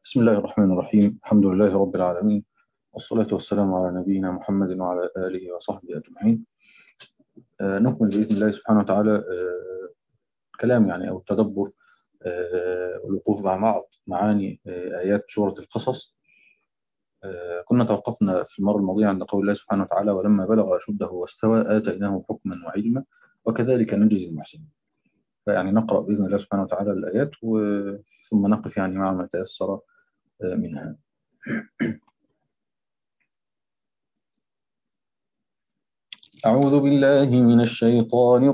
بسم الله الرحمن الرحيم الحمد لله رب العالمين والصلاة والسلام على نبينا محمد وعلى آله وصحبه أجمعين آه نكمل بإذن الله سبحانه وتعالى آه كلام يعني أو التدبر آه والوقوف مع بعض معاني آه آيات سورة القصص آه كنا توقفنا في المرة الماضية عند قول الله سبحانه وتعالى ولما بلغ أشده واستوى آتيناه حكما وعلما وكذلك نجزي المحسنين فيعني نقرأ بإذن الله سبحانه وتعالى الآيات ثم نقف يعني مع ما تيسر منها أعوذ بالله من الشيطان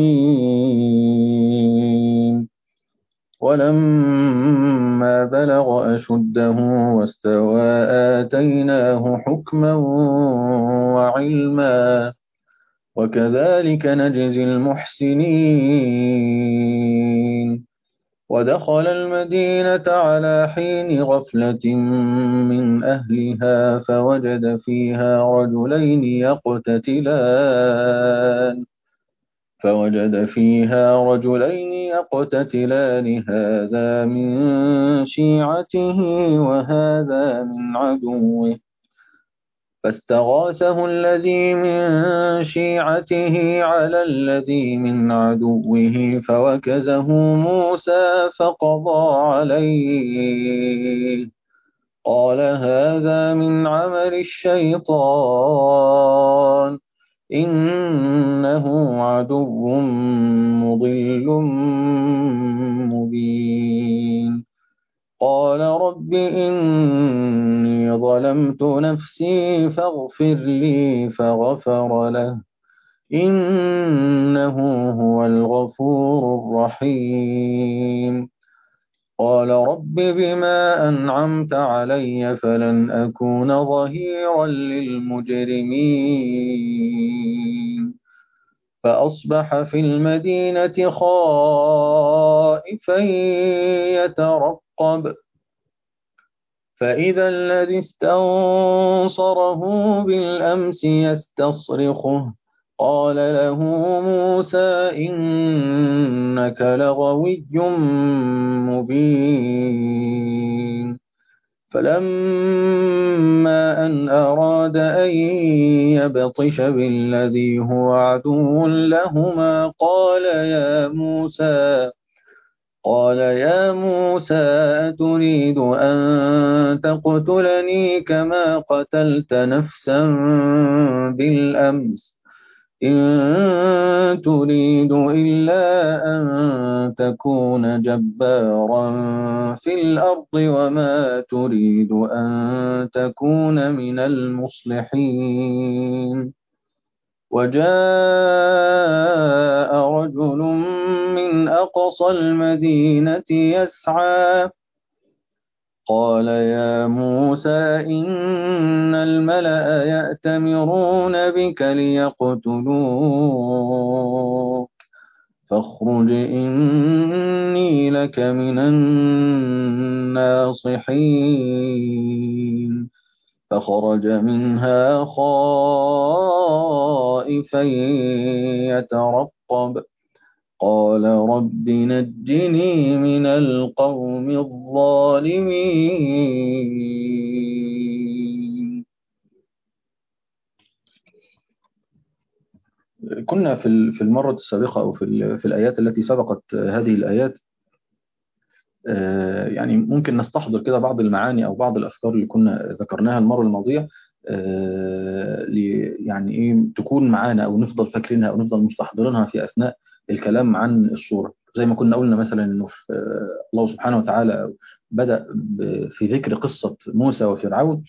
الرجيم ولما بلغ أشده واستوى آتيناه حكما وعلما وكذلك نجزي المحسنين ودخل المدينة على حين غفلة من أهلها فوجد فيها رجلين يقتتلان فوجد فيها رجلين يقتتلان هذا من شيعته وهذا من عدوه فاستغاثه الذي من شيعته على الذي من عدوه فوكزه موسى فقضى عليه قال هذا من عمل الشيطان إنه عدو مضل مبين قال رب إني ظلمت نفسي فاغفر لي فغفر له إنه هو الغفور الرحيم قال رب بما أنعمت علي فلن أكون ظهيرا للمجرمين فأصبح في المدينة خائفا يترقب فإذا الذي استنصره بالأمس يستصرخه قال له موسى إنك لغوي مبين فلما أن أراد أن يبطش بالذي هو عدو لهما قال يا موسى قال يا موسى أتريد أن تقتلني كما قتلت نفسا بالأمس إن تريد إلا أن تكون جبارا في الأرض وما تريد أن تكون من المصلحين وجاء رجل من أقصى المدينة يسعى قال يا موسى إن الملأ يأتمرون بك ليقتلوك فاخرج إني لك من الناصحين فخرج منها خائفا يترقب قال رب نجني من القوم الظالمين كنا في في المرة السابقة أو في, في الآيات التي سبقت هذه الآيات يعني ممكن نستحضر كده بعض المعاني أو بعض الأفكار اللي كنا ذكرناها المرة الماضية يعني إيه تكون معانا أو نفضل فاكرينها أو نفضل مستحضرينها في أثناء الكلام عن الصورة زي ما كنا قلنا مثلا انه في الله سبحانه وتعالى بدأ في ذكر قصة موسى وفرعون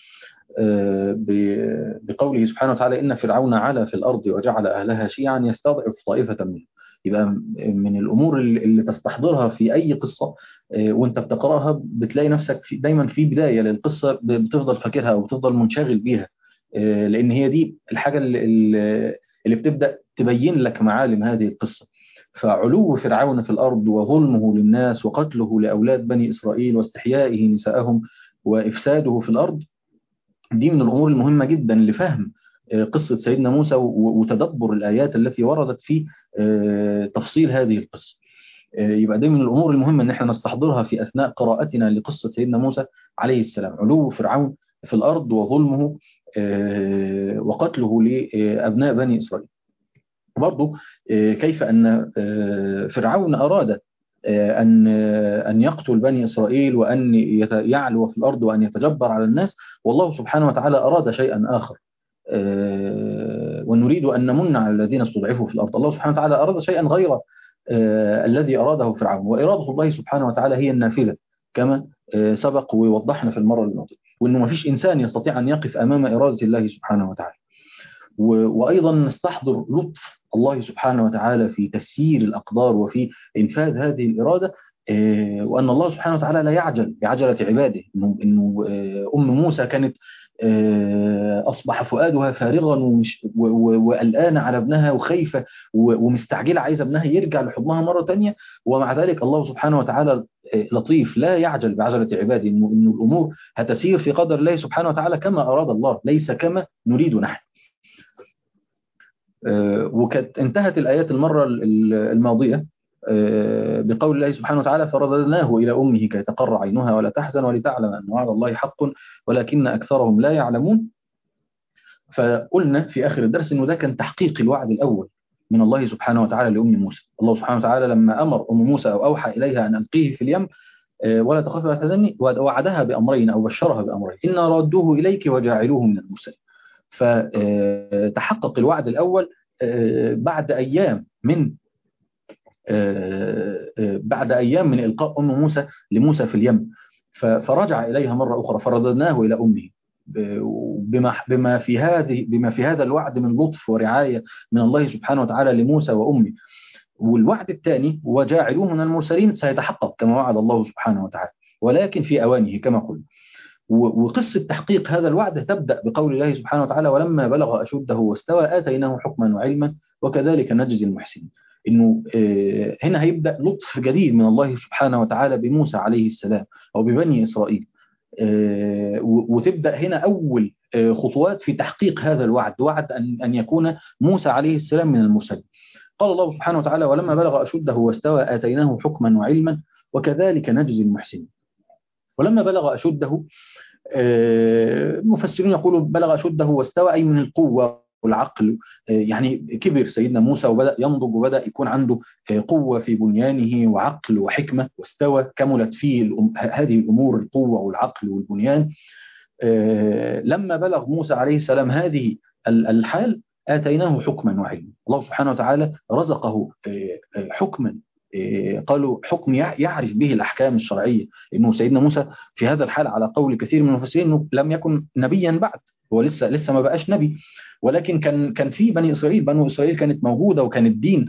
بقوله سبحانه وتعالى إن فرعون علا في الأرض وجعل أهلها شيعا يستضعف طائفة منهم يبقى من الأمور اللي تستحضرها في أي قصة وانت بتقرأها بتلاقي نفسك في دايما في بداية للقصة بتفضل فاكرها أو بتفضل منشغل بيها لأن هي دي الحاجة اللي, اللي بتبدأ تبين لك معالم هذه القصة فعلو فرعون في الأرض وظلمه للناس وقتله لأولاد بني إسرائيل واستحيائه نساءهم وإفساده في الأرض دي من الأمور المهمة جدا لفهم قصة سيدنا موسى وتدبر الآيات التي وردت في تفصيل هذه القصة يبقى دي من الامور المهمه ان احنا نستحضرها في اثناء قراءتنا لقصه سيدنا موسى عليه السلام علو فرعون في الارض وظلمه وقتله لابناء بني اسرائيل برضه كيف ان فرعون اراد أن أن يقتل بني إسرائيل وأن يعلو في الأرض وأن يتجبر على الناس والله سبحانه وتعالى أراد شيئا آخر ونريد أن نمن على الذين استضعفوا في الأرض الله سبحانه وتعالى أراد شيئا غير الذي أراده فرعون وإرادة الله سبحانه وتعالى هي النافذة كما سبق ووضحنا في المرة الماضية وأنه ما فيش إنسان يستطيع أن يقف أمام إرادة الله سبحانه وتعالى وأيضا نستحضر لطف الله سبحانه وتعالى في تسيير الأقدار وفي إنفاذ هذه الإرادة وأن الله سبحانه وتعالى لا يعجل بعجلة عباده إنه, إنه أم موسى كانت أصبح فؤادها فارغا وقلقانة على ابنها وخايفة ومستعجلة عايزة ابنها يرجع لحضنها مرة تانية ومع ذلك الله سبحانه وتعالى لطيف لا يعجل بعجلة عباده إنه, إنه الأمور هتسير في قدر الله سبحانه وتعالى كما أراد الله ليس كما نريد نحن وكانت انتهت الآيات المرة الماضية بقول الله سبحانه وتعالى فرددناه إلى أمه كي تقر عينها ولا تحزن ولتعلم أن وعد الله حق ولكن أكثرهم لا يعلمون فقلنا في آخر الدرس أنه ده كان تحقيق الوعد الأول من الله سبحانه وتعالى لأم موسى الله سبحانه وتعالى لما أمر أم موسى أو أوحى إليها أن ألقيه في اليم ولا تخافي ولا تحزني وعدها بأمرين أو بشرها بأمرين إن ردوه إليك وجاعلوه من المرسلين فتحقق الوعد الأول بعد أيام من بعد أيام من إلقاء أم موسى لموسى في اليم فرجع إليها مرة أخرى فرددناه إلى أمه بما بما في هذه بما في هذا الوعد من لطف ورعاية من الله سبحانه وتعالى لموسى وأمه والوعد الثاني وجاعلوه من المرسلين سيتحقق كما وعد الله سبحانه وتعالى ولكن في أوانه كما قلنا وقصة تحقيق هذا الوعد تبدأ بقول الله سبحانه وتعالى ولما بلغ أشده واستوى آتيناه حكما وعلما وكذلك نجزي المحسنين إنه هنا هيبدأ لطف جديد من الله سبحانه وتعالى بموسى عليه السلام أو ببني إسرائيل وتبدأ هنا أول خطوات في تحقيق هذا الوعد وعد أن أن يكون موسى عليه السلام من المرسلين قال الله سبحانه وتعالى ولما بلغ أشده واستوى آتيناه حكما وعلما وكذلك نجزي المحسنين ولما بلغ أشده المفسرون يقولوا بلغ أشده واستوى أي من القوة والعقل يعني كبر سيدنا موسى وبدأ ينضج وبدأ يكون عنده قوة في بنيانه وعقل وحكمة واستوى كملت فيه هذه الأمور القوة والعقل والبنيان لما بلغ موسى عليه السلام هذه الحال آتيناه حكما وعلما الله سبحانه وتعالى رزقه حكما قالوا حكم يعرف به الأحكام الشرعية إنه سيدنا موسى في هذا الحال على قول كثير من المفسرين أنه لم يكن نبيا بعد هو لسه لسه ما بقاش نبي ولكن كان كان في بني اسرائيل بنو اسرائيل كانت موجوده وكان الدين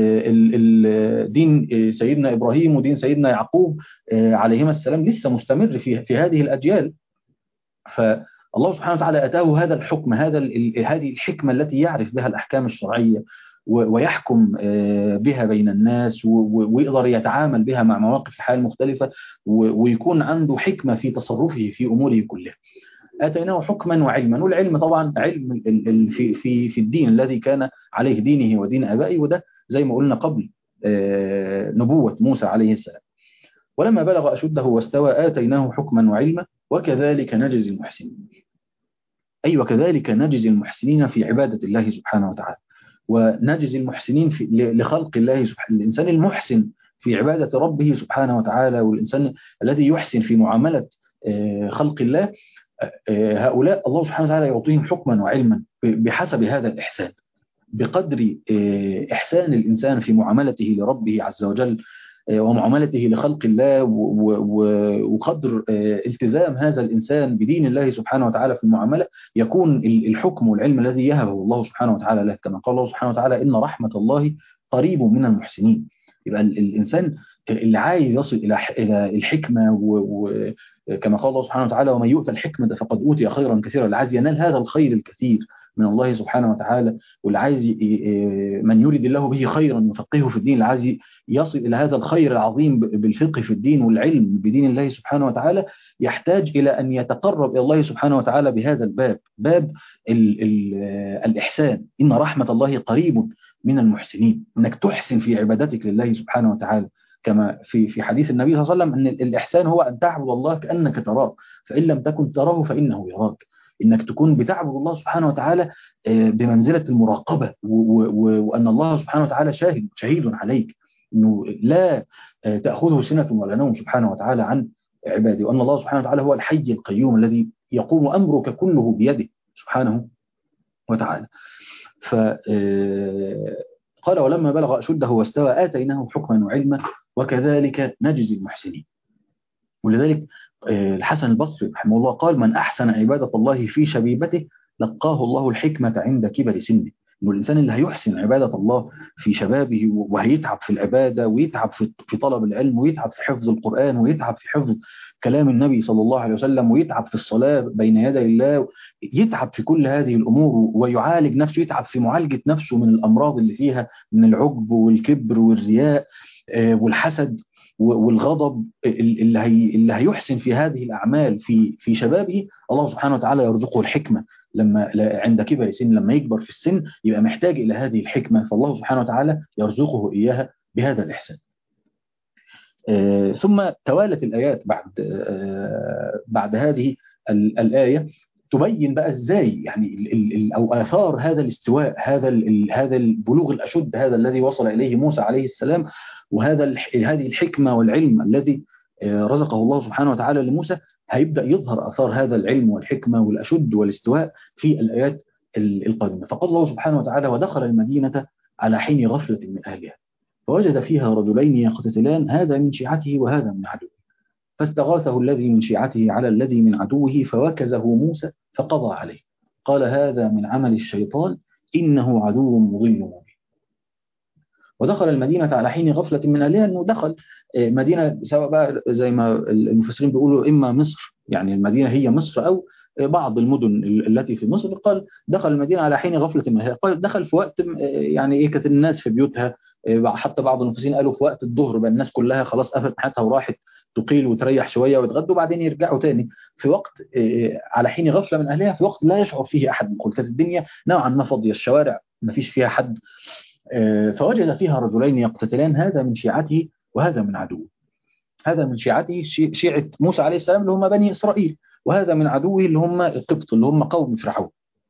دين سيدنا ابراهيم ودين سيدنا يعقوب عليهما السلام لسه مستمر في في هذه الاجيال فالله سبحانه وتعالى اتاه هذا الحكم هذا هذه الحكمه التي يعرف بها الاحكام الشرعيه ويحكم بها بين الناس ويقدر يتعامل بها مع مواقف الحياه المختلفه ويكون عنده حكمه في تصرفه في اموره كلها اتيناه حكما وعلما والعلم طبعا علم في في في الدين الذي كان عليه دينه ودين ابائه وده زي ما قلنا قبل نبوه موسى عليه السلام ولما بلغ اشده واستوى اتيناه حكما وعلما وكذلك نجزي المحسنين اي وكذلك نجزي المحسنين في عباده الله سبحانه وتعالى ونجزي المحسنين في لخلق الله سبحانه الانسان المحسن في عباده ربه سبحانه وتعالى والانسان الذي يحسن في معامله خلق الله هؤلاء الله سبحانه وتعالى يعطيهم حكما وعلما بحسب هذا الإحسان بقدر إحسان الإنسان في معاملته لربه عز وجل ومعاملته لخلق الله وقدر التزام هذا الإنسان بدين الله سبحانه وتعالى في المعاملة يكون الحكم والعلم الذي يهبه الله سبحانه وتعالى له كما قال الله سبحانه وتعالى إن رحمة الله قريب من المحسنين يبقى الإنسان اللي عايز يصل الى الى الحكمه وكما قال الله سبحانه وتعالى ومن يؤتى الحكمه فقد اوتي خيرا كثيرا اللي عايز ينال هذا الخير الكثير من الله سبحانه وتعالى واللي عايز من يريد الله به خيرا يفقهه في الدين اللي عايز يصل الى هذا الخير العظيم بالفقه في الدين والعلم بدين الله سبحانه وتعالى يحتاج الى ان يتقرب الى الله سبحانه وتعالى بهذا الباب باب ال ال الاحسان ان رحمه الله قريب من المحسنين انك تحسن في عبادتك لله سبحانه وتعالى كما في في حديث النبي صلى الله عليه وسلم ان الاحسان هو ان تعبد الله كانك تراه فان لم تكن تراه فانه يراك انك تكون بتعبد الله سبحانه وتعالى بمنزله المراقبه وان الله سبحانه وتعالى شاهد شهيد عليك انه لا تاخذه سنه ولا نوم سبحانه وتعالى عن عباده وان الله سبحانه وتعالى هو الحي القيوم الذي يقوم امرك كله بيده سبحانه وتعالى ف قال ولما بلغ أشده واستوى آتيناه حكما وعلما وكذلك نجزي المحسنين ولذلك الحسن البصري رحمه الله قال من أحسن عبادة الله في شبيبته لقاه الله الحكمة عند كبر سنه انه الانسان اللي هيحسن عباده الله في شبابه وهيتعب في العباده ويتعب في طلب العلم ويتعب في حفظ القران ويتعب في حفظ كلام النبي صلى الله عليه وسلم ويتعب في الصلاه بين يدي الله يتعب في كل هذه الامور ويعالج نفسه يتعب في معالجه نفسه من الامراض اللي فيها من العجب والكبر والرياء والحسد والغضب اللي هي اللي هيحسن في هذه الاعمال في في شبابه الله سبحانه وتعالى يرزقه الحكمه لما عند كبر سن لما يكبر في السن يبقى محتاج الى هذه الحكمه فالله سبحانه وتعالى يرزقه اياها بهذا الاحسان. ثم توالت الايات بعد بعد هذه الايه تبين بقى ازاي يعني او اثار هذا الاستواء هذا هذا البلوغ الاشد هذا الذي وصل اليه موسى عليه السلام وهذا هذه الحكمه والعلم الذي رزقه الله سبحانه وتعالى لموسى هيبدا يظهر اثار هذا العلم والحكمه والاشد والاستواء في الايات القادمه فقال الله سبحانه وتعالى ودخل المدينه على حين غفله من اهلها فوجد فيها رجلين يقتتلان هذا من شيعته وهذا من عدوه فاستغاثه الذي من شيعته على الذي من عدوه فوكزه موسى فقضى عليه قال هذا من عمل الشيطان انه عدو مضل مبين ودخل المدينة على حين غفلة من أهلها أنه دخل مدينة سواء بقى زي ما المفسرين بيقولوا إما مصر يعني المدينة هي مصر أو بعض المدن التي في مصر قال دخل المدينة على حين غفلة من أهلها قال دخل في وقت يعني إيه كانت الناس في بيوتها حتى بعض المفسرين قالوا في وقت الظهر بقى الناس كلها خلاص قفلت حياتها وراحت تقيل وتريح شويه ويتغدوا وبعدين يرجعوا تاني في وقت على حين غفله من اهلها في وقت لا يشعر فيه احد بقول كانت الدنيا نوعا ما فاضيه الشوارع ما فيش فيها حد فوجد فيها رجلين يقتتلان هذا من شيعته وهذا من عدوه هذا من شيعته شيعة موسى عليه السلام اللي هم بني إسرائيل وهذا من عدوه اللي هم القبط اللي هم قوم فرعون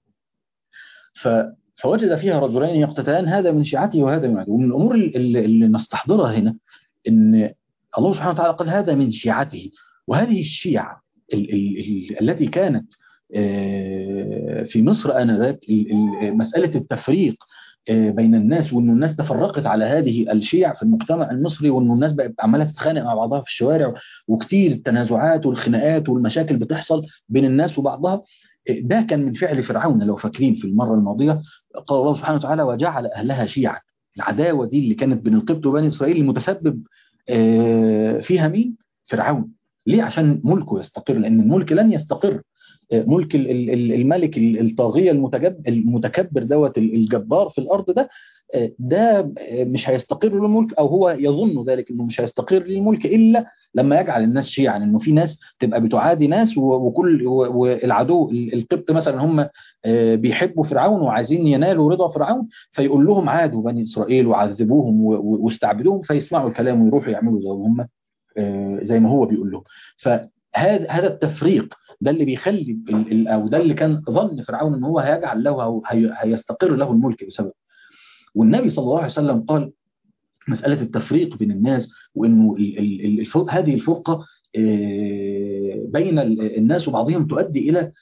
فوجد فيها رجلين يقتتلان هذا من شيعته وهذا من عدوه من الأمور اللي, اللي نستحضرها هنا إن الله سبحانه وتعالى قال هذا من شيعته وهذه الشيعة ال ال ال التي كانت في مصر آنذاك مسألة التفريق بين الناس وانه الناس تفرقت على هذه الشيع في المجتمع المصري وانه الناس بقت عماله تتخانق مع بعضها في الشوارع وكتير التنازعات والخناقات والمشاكل بتحصل بين الناس وبعضها ده كان من فعل فرعون لو فاكرين في المره الماضيه قال الله سبحانه وتعالى وجعل اهلها شيعا العداوه دي اللي كانت بين القبط وبني اسرائيل المتسبب فيها مين؟ فرعون ليه؟ عشان ملكه يستقر لان الملك لن يستقر ملك الملك الطاغية المتكبر دوت الجبار في الأرض ده ده مش هيستقر له الملك أو هو يظن ذلك أنه مش هيستقر للملك إلا لما يجعل الناس شيعا انه في ناس تبقى بتعادي ناس وكل والعدو القبط مثلا هم بيحبوا فرعون وعايزين ينالوا رضا فرعون فيقول لهم عادوا بني اسرائيل وعذبوهم واستعبدوهم فيسمعوا الكلام ويروحوا يعملوا زي هم زي ما هو بيقول لهم فهذا هذا التفريق ده اللي بيخلي او ده اللي كان ظن فرعون ان هو هيجعل له او هيستقر له الملك بسبب والنبي صلى الله عليه وسلم قال مساله التفريق بين الناس وانه الفرق هذه الفرقه بين الناس وبعضهم تؤدي الى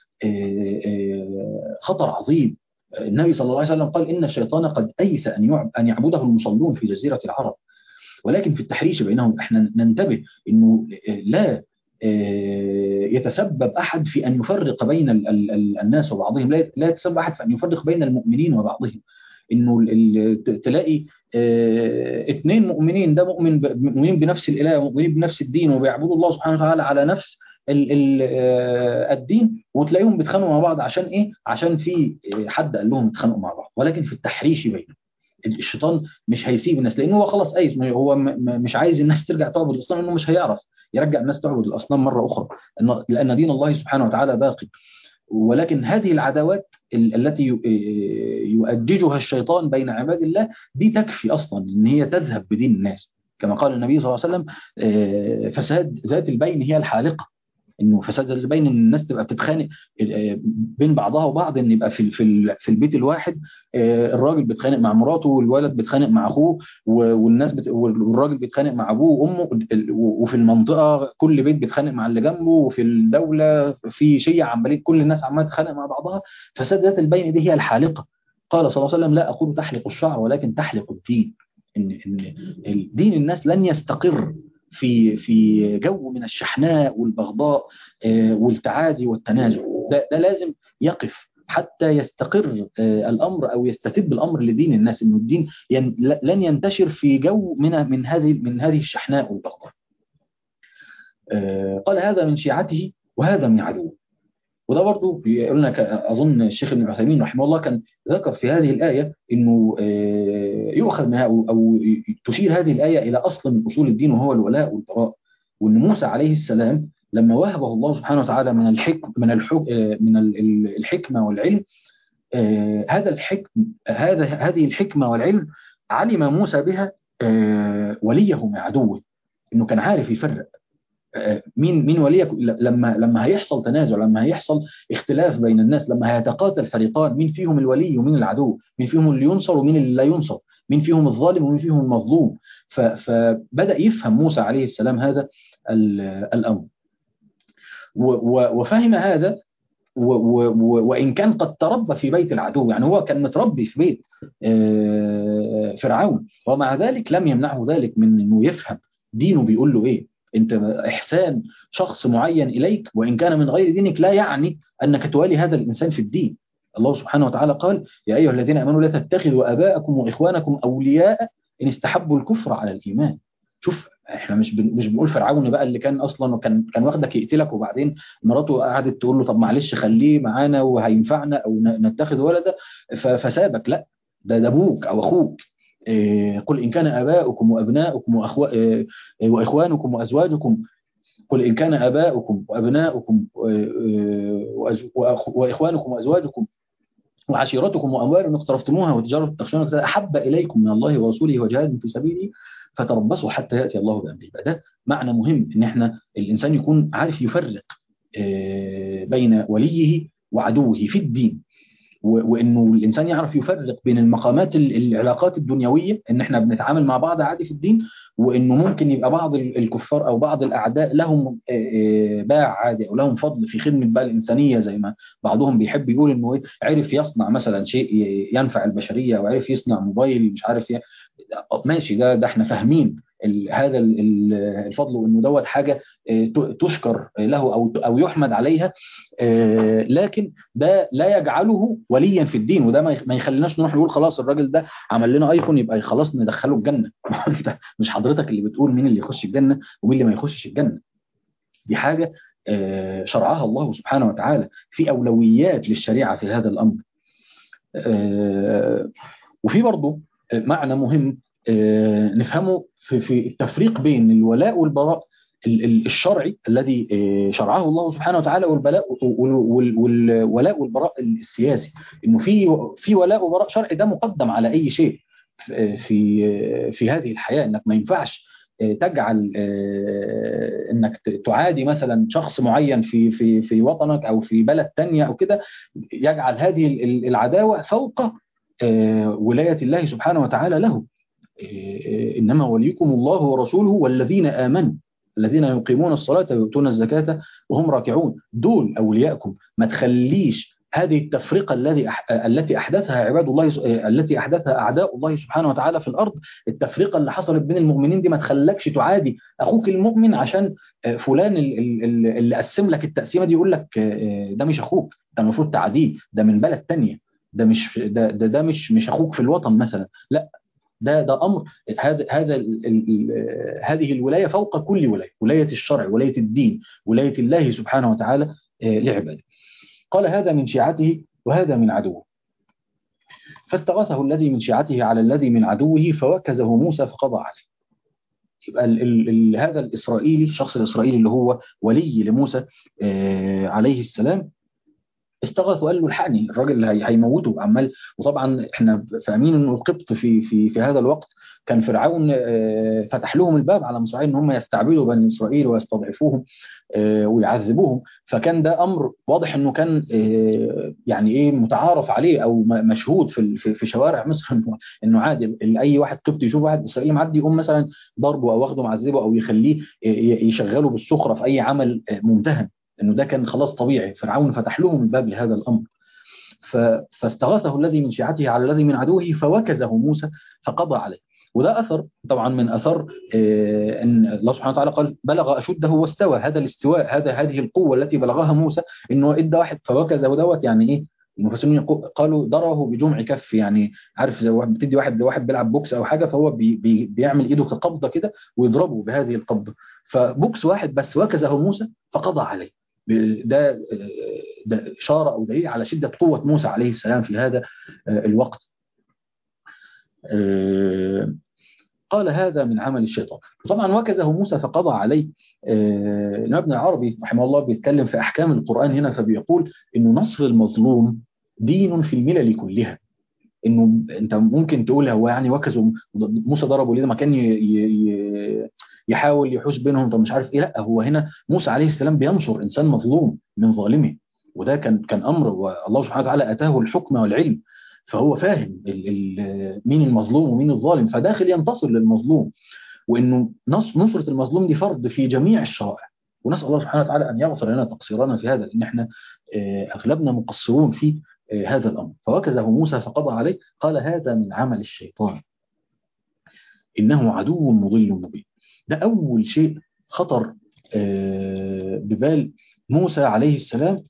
خطر عظيم النبي صلى الله عليه وسلم قال ان الشيطان قد ايس ان ان يعبده المصلون في جزيره العرب ولكن في التحريش بينهم احنا ننتبه انه لا يتسبب احد في ان يفرق بين الناس وبعضهم لا يتسبب احد في ان يفرق بين المؤمنين وبعضهم انه تلاقي اثنين مؤمنين ده مؤمن مؤمنين بنفس الاله مؤمنين بنفس الدين وبيعبدوا الله سبحانه وتعالى على نفس الدين وتلاقيهم بيتخانقوا مع بعض عشان ايه عشان في حد قال لهم يتخانقوا مع بعض ولكن في التحريش بينهم الشيطان مش هيسيب الناس لانه هو خلاص قايس هو مش عايز الناس ترجع تعبد الاصنام لانه مش هيعرف يرجع الناس تعبد الاصنام مره اخرى لان دين الله سبحانه وتعالى باقي ولكن هذه العداوات التي يؤججها الشيطان بين عباد الله دي تكفي اصلا ان هي تذهب بدين الناس كما قال النبي صلى الله عليه وسلم آه، فساد ذات البين هي الحالقه انه فساد ذات البين ان الناس تبقى بتتخانق آه، بين بعضها وبعض ان يبقى في في ال- في البيت الواحد آه، الراجل بيتخانق مع مراته والولد بيتخانق مع اخوه و- والناس بت... والراجل بيتخانق مع ابوه وامه ال- وفي المنطقه كل بيت بيتخانق مع اللي جنبه وفي الدوله في شيعة عمالين كل الناس عماله تتخانق مع بعضها فساد ذات البين دي هي الحالقه قال صلى الله عليه وسلم لا اقول تحلق الشعر ولكن تحلق الدين ان ان الدين الناس لن يستقر في في جو من الشحناء والبغضاء آه، والتعادي والتنازع ده, ده لازم يقف حتى يستقر آه، الامر او يستتب الامر لدين الناس انه الدين ين لن ينتشر في جو من من هذه من هذه الشحناء والبغضاء. آه، قال هذا من شيعته وهذا من عدوه. وده برضه بيقول لنا ك- اظن الشيخ ابن عثيمين رحمه الله كان ذكر في هذه الايه انه آه، يؤخذ منها او أو تشير هذه الايه الى اصل من اصول الدين وهو الولاء والبراء وان موسى عليه السلام لما وهبه الله سبحانه وتعالى من الحكم من الحك من ال- ال- الحكمه والعلم آه، هذا الحكم هذا هذه الحكمه والعلم علم موسى بها آه، وليه من عدوه انه كان عارف يفرق آه، مين مين وليك لما لما هيحصل تنازع لما هيحصل اختلاف بين الناس لما هيتقاتل فريقان مين فيهم الولي ومين العدو مين فيهم اللي ينصر ومين اللي لا ينصر مين فيهم الظالم ومين فيهم المظلوم ف- فبدأ يفهم موسى عليه السلام هذا ال- الأمر و- و- وفهم هذا و- و- و- وإن كان قد تربى في بيت العدو يعني هو كان متربي في بيت آه، فرعون ومع ذلك لم يمنعه ذلك من أنه يفهم دينه بيقول له إيه انت احسان شخص معين اليك وان كان من غير دينك لا يعني انك توالي هذا الانسان في الدين الله سبحانه وتعالى قال يا ايها الذين امنوا لا تتخذوا اباءكم واخوانكم اولياء ان استحبوا الكفر على الايمان شوف احنا مش بن... مش بنقول فرعون بقى اللي كان اصلا كان كان واخدك يقتلك وبعدين مراته قعدت تقول له طب معلش خليه معانا وهينفعنا او ن- نتخذ ولدا ف... فسابك لا ده ده ابوك او اخوك إيه، قل إن كان آباؤكم وأبناؤكم وأخو... إيه، وإخوانكم وأزواجكم قل إن كان آباؤكم وأبناؤكم إيه، وأز- وأخ- وإخوانكم وأزواجكم وعشيرتكم وأموال اقترفتموها وتجارة تخشون كسادها أحب إليكم من الله ورسوله وجهاد في سبيله فتربصوا حتى يأتي الله بأمره يبقى ده معنى مهم إن إحنا الإنسان يكون عارف يفرق إيه، بين وليه وعدوه في الدين و- وانه الانسان يعرف يفرق بين المقامات ال- العلاقات الدنيويه ان احنا بنتعامل مع بعض عادي في الدين وانه ممكن يبقى بعض ال- الكفار او بعض الاعداء لهم آه، آه، باع عادي او لهم فضل في خدمه بقى الانسانيه زي ما بعضهم بيحب يقول انه إيه، عرف يصنع مثلا شيء ي- ينفع البشريه او عرف يصنع موبايل مش عارف ي... ماشي ده ده احنا فاهمين ال- هذا ال- ال- الفضل وانه دوت حاجه آه، ت- تشكر له او او يحمد عليها آه، لكن ده لا يجعله وليا في الدين وده ما يخ- ما يخليناش نروح نقول خلاص الراجل ده عمل لنا ايفون يبقى خلاص ندخله الجنه انت مش حضرتك اللي بتقول مين اللي يخش الجنه ومين اللي ما يخشش الجنه دي حاجه آه، شرعها الله سبحانه وتعالى في اولويات للشريعه في هذا الامر آه، وفي برضه معنى مهم آه، نفهمه في في التفريق بين الولاء والبراء ال- ال- الشرعي الذي آه، شرعه الله سبحانه وتعالى والبلاء وال- وال- والولاء والبراء السياسي انه في في ولاء وبراء شرعي ده مقدم على اي شيء في في في هذه الحياه انك ما ينفعش آه، تجعل آه، انك ت- تعادي مثلا شخص معين في في في وطنك او في بلد تانية او كده يجعل هذه ال- ال- العداوه فوق آه، ولايه الله سبحانه وتعالى له آه، انما وليكم الله ورسوله والذين امنوا الذين يقيمون الصلاه ويؤتون الزكاه وهم راكعون دول اولياءكم ما تخليش هذه التفرقه الذي أح... التي احدثها عباد الله س- التي احدثها اعداء الله سبحانه وتعالى في الارض التفرقه اللي حصلت بين المؤمنين دي ما تخلكش تعادي اخوك المؤمن عشان آه، فلان ال- ال- ال- اللي قسم لك التقسيمه دي يقول لك آه، ده مش اخوك ده المفروض تعاديه ده من بلد تانية ده مش ده ده, ده مش مش اخوك في الوطن مثلا لا ده ده امر هذا هذا ال- ال- ال- هذه الولايه فوق كل ولايه ولايه الشرع ولايه الدين ولايه الله سبحانه وتعالى آه، لعباده قال هذا من شيعته وهذا من عدوه فاستغاثه الذي من شيعته على الذي من عدوه فوكزه موسى فقضى عليه يبقى ال ال ال هذا الاسرائيلي الشخص الاسرائيلي اللي هو ولي لموسى آه عليه السلام استغاث وقال له الحقني الراجل هيموته عمال وطبعا احنا فاهمين انه القبط في في في هذا الوقت كان فرعون فتح لهم الباب على مصراعي ان هم يستعبدوا بني اسرائيل ويستضعفوهم ويعذبوهم فكان ده امر واضح انه كان يعني ايه متعارف عليه او مشهود في في شوارع مصر انه عادي اي واحد قبطي يشوف واحد اسرائيلي معدي يقوم مثلا ضربه او واخده معذبه او يخليه يشغله بالسخره في اي عمل ممتهن انه ده كان خلاص طبيعي فرعون فتح لهم الباب لهذا الامر فاستغاثه الذي من شيعته على الذي من عدوه فوكزه موسى فقضى عليه وده اثر طبعا من اثر ان الله سبحانه وتعالى قال بلغ اشده واستوى هذا الاستواء هذا هذه القوه التي بلغها موسى انه ادى واحد فوكزه دوت يعني ايه المفسرين قالوا ضربه بجمع كف يعني عارف زي واحد بتدي واحد لواحد بيلعب بوكس او حاجه فهو بي بي بيعمل ايده كقبضه كده ويضربه بهذه القبضه فبوكس واحد بس وكزه موسى فقضى عليه ده ده اشاره او دليل على شده قوه موسى عليه السلام في هذا الوقت قال هذا من عمل الشيطان وطبعا وكزه موسى فقضى عليه ابن العربي رحمه الله بيتكلم في احكام القران هنا فبيقول انه نصر المظلوم دين في الملل كلها انه انت ممكن تقول هو يعني وكزه موسى ضربه ليه ما كان يحاول يحوش بينهم طب مش عارف ايه لا هو هنا موسى عليه السلام بينصر انسان مظلوم من ظالمه وده كان كان امر والله سبحانه وتعالى اتاه الحكم والعلم فهو فاهم مين المظلوم ومين الظالم فداخل ينتصر للمظلوم وانه نصره المظلوم دي فرض في جميع الشرائع ونسال الله سبحانه وتعالى ان يغفر لنا تقصيرنا في هذا لان احنا اغلبنا مقصرون في هذا الامر فوكزه موسى فقضى عليه قال هذا من عمل الشيطان انه عدو مضل مبين ده اول شيء خطر ببال موسى عليه السلام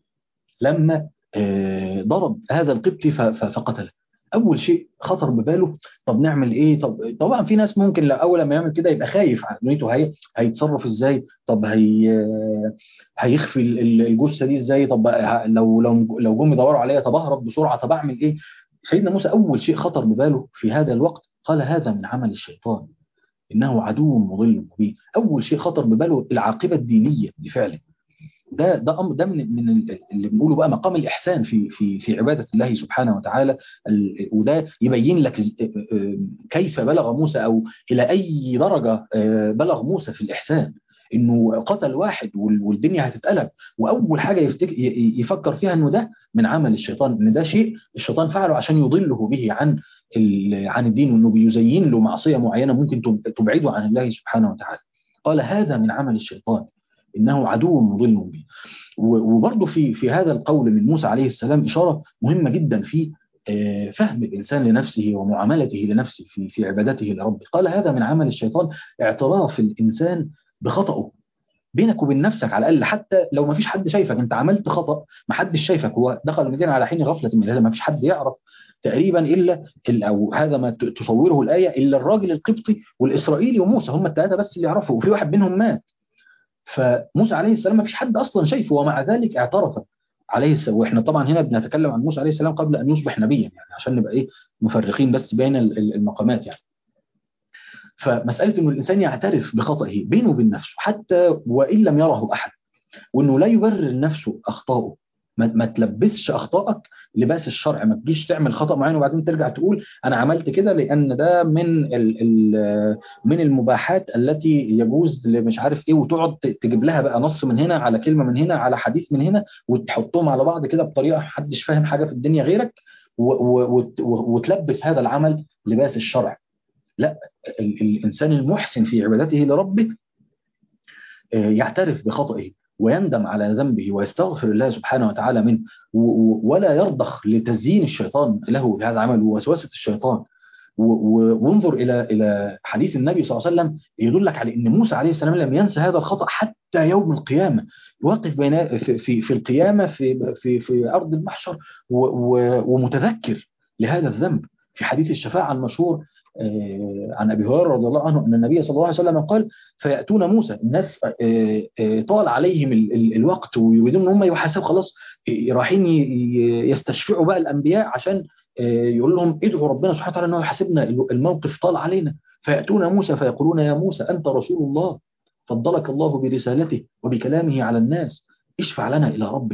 لما ضرب هذا القبطي فقتله اول شيء خطر بباله طب نعمل ايه طب طبعا في ناس ممكن لو اول ما يعمل كده يبقى خايف على دنيته هي هيتصرف ازاي طب هي هيخفي الجثه دي ازاي طب لو لو لو جم يدوروا عليا طب اهرب بسرعه طب اعمل ايه سيدنا موسى اول شيء خطر بباله في هذا الوقت قال هذا من عمل الشيطان انه عدو مضل مبين اول شيء خطر بباله العاقبه الدينيه لفعله ده ده امر ده من من اللي بنقوله بقى مقام الاحسان في في في عباده الله سبحانه وتعالى وده يبين لك كيف بلغ موسى او الى اي درجه بلغ موسى في الاحسان انه قتل واحد والدنيا هتتقلب واول حاجه يفتك يفكر فيها انه ده من عمل الشيطان ان ده شيء الشيطان فعله عشان يضله به عن عن الدين وانه بيزين له معصيه معينه ممكن تبعده عن الله سبحانه وتعالى قال هذا من عمل الشيطان انه عدو مضل مبين وبرضه في في هذا القول من موسى عليه السلام اشاره مهمه جدا في فهم الانسان لنفسه ومعاملته لنفسه في في عبادته لربه قال هذا من عمل الشيطان اعتراف الانسان بخطأه بينك وبين نفسك على الاقل حتى لو ما فيش حد شايفك انت عملت خطا ما حدش شايفك هو دخل المدينه على حين غفله من الله ما فيش حد يعرف تقريبا الا او هذا ما تصوره الايه الا الراجل القبطي والاسرائيلي وموسى هم الثلاثه بس اللي يعرفوا وفي واحد منهم مات فموسى عليه السلام ما فيش حد اصلا شايفه ومع ذلك اعترف عليه السلام واحنا طبعا هنا بنتكلم عن موسى عليه السلام قبل ان يصبح نبيا يعني عشان نبقى ايه مفرقين بس بين المقامات يعني فمساله انه الانسان يعترف بخطئه بينه وبين نفسه حتى وان لم يره احد وانه لا يبرر نفسه اخطائه ما, ما تلبسش اخطائك لباس الشرع ما تجيش تعمل خطا معين وبعدين ترجع تقول انا عملت كده لان ده من ال ال من المباحات التي يجوز مش عارف ايه وتقعد تجيب لها بقى نص من هنا على كلمه من هنا على حديث من هنا وتحطهم على بعض كده بطريقه محدش فاهم حاجه في الدنيا غيرك وتلبس هذا العمل لباس الشرع لا الانسان المحسن في عبادته لربه يعترف بخطئه ويندم على ذنبه ويستغفر الله سبحانه وتعالى منه ولا يرضخ لتزيين الشيطان له بهذا العمل ووسوسه الشيطان وانظر الى الى حديث النبي صلى الله عليه وسلم يدلك على ان موسى عليه السلام لم ينسى هذا الخطا حتى يوم القيامه يوقف بين في في, في القيامه في في في ارض المحشر ومتذكر لهذا الذنب في حديث الشفاعه المشهور عن ابي هريره رضي الله عنه ان النبي صلى الله عليه وسلم قال فياتون موسى الناس طال عليهم الوقت ويريدون ان هم يحاسبوا خلاص رايحين يستشفعوا بقى الانبياء عشان يقول لهم ادعوا ربنا سبحانه وتعالى انه يحاسبنا الموقف طال علينا فياتون موسى فيقولون يا موسى انت رسول الله فضلك الله برسالته وبكلامه على الناس اشفع لنا الى ربك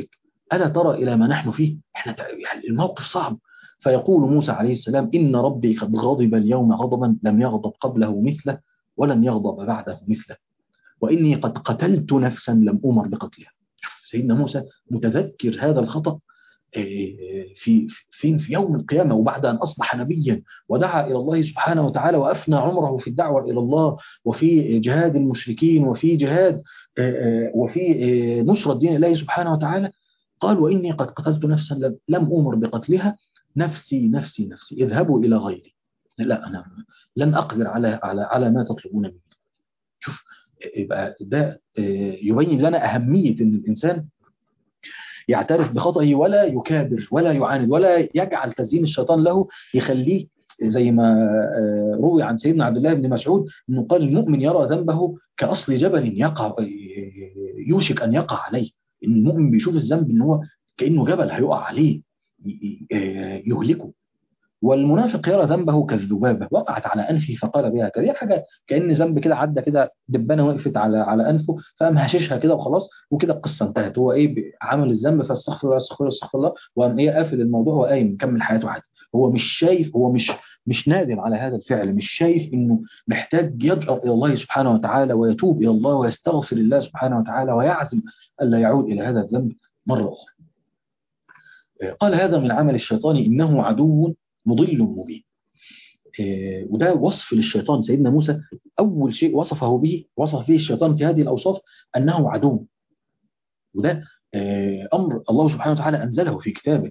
ألا ترى إلى ما نحن فيه احنا يعني الموقف صعب فيقول موسى عليه السلام إن ربي قد غضب اليوم غضبا لم يغضب قبله مثله ولن يغضب بعده مثله وإني قد قتلت نفسا لم أمر بقتلها سيدنا موسى متذكر هذا الخطأ في فين في يوم القيامة وبعد أن أصبح نبيا ودعا إلى الله سبحانه وتعالى وأفنى عمره في الدعوة إلى الله وفي جهاد المشركين وفي جهاد وفي نصرة دين الله سبحانه وتعالى قال وإني قد قتلت نفسا لم أمر بقتلها نفسي نفسي نفسي اذهبوا إلى غيري لا أنا لن أقدر على على على ما تطلبون مني شوف يبقى ده يبين لنا أهمية أن الإنسان يعترف بخطئه ولا يكابر ولا يعاند ولا يجعل تزيين الشيطان له يخليه زي ما روي عن سيدنا عبد الله بن مسعود انه قال المؤمن يرى ذنبه كاصل جبل يقع يوشك ان يقع عليه المؤمن بيشوف الذنب ان هو كانه جبل هيقع عليه يهلكه والمنافق يرى ذنبه كالذبابه وقعت على انفه فقال بها كده حاجه كان ذنب كده عدى كده دبانه وقفت على على انفه فقام هششها كده وخلاص وكده القصه انتهت هو ايه عمل الذنب فاستغفر الله استغفر الله استغفر الله وقام ايه قافل الموضوع وقايم مكمل حياته عادي هو مش شايف هو مش مش نادم على هذا الفعل مش شايف انه محتاج يرجع الى الله سبحانه وتعالى ويتوب الى الله ويستغفر الله سبحانه وتعالى ويعزم الا يعود الى هذا الذنب مره اخرى. قال هذا من عمل الشيطان انه عدو مضل مبين وده وصف للشيطان سيدنا موسى أول شيء وصفه به وصف به الشيطان في هذه الأوصاف أنه عدو وده أمر الله سبحانه وتعالى أنزله في كتابه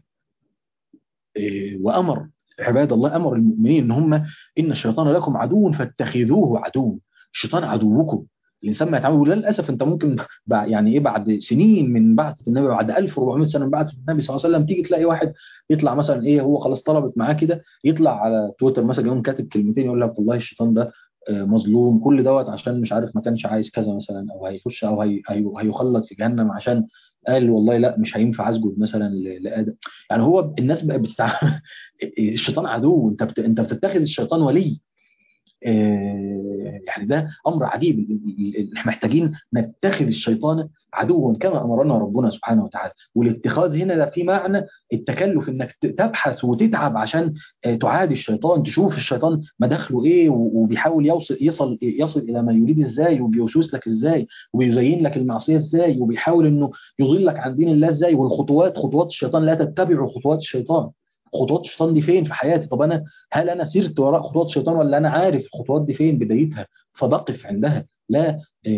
وأمر عباد الله أمر المؤمنين إن هم إن الشيطان لكم عدو فاتخذوه عدو الشيطان عدوكم الانسان ما يتعامل للاسف انت ممكن يعني ايه بعد سنين من بعثه النبي بعد 1400 سنه من بعثه النبي صلى الله عليه وسلم تيجي تلاقي واحد يطلع مثلا ايه هو خلاص طلبت معاه كده يطلع على تويتر مثلا يقوم كاتب كلمتين يقول لك والله الشيطان ده مظلوم كل دوت عشان مش عارف ما كانش عايز كذا مثلا او هيخش او هي هيخلد في جهنم عشان قال والله لا مش هينفع اسجد مثلا لادم يعني هو الناس بقت بتتعامل الشيطان عدو انت بت... انت بتتخذ الشيطان ولي يعني ده امر عجيب احنا محتاجين نتخذ الشيطان عدوا كما امرنا ربنا سبحانه وتعالى والاتخاذ هنا ده في معنى التكلف انك تبحث وتتعب عشان تعادي الشيطان تشوف الشيطان مداخله ايه وبيحاول يوصل يصل يصل الى ما يريد ازاي وبيوسوس لك ازاي وبيزين لك المعصيه ازاي وبيحاول انه يضلك عن دين الله ازاي والخطوات خطوات الشيطان لا تتبعوا خطوات الشيطان خطوات الشيطان دي فين في حياتي طب انا هل انا سرت وراء خطوات الشيطان ولا انا عارف الخطوات دي فين بدايتها فبقف عندها لا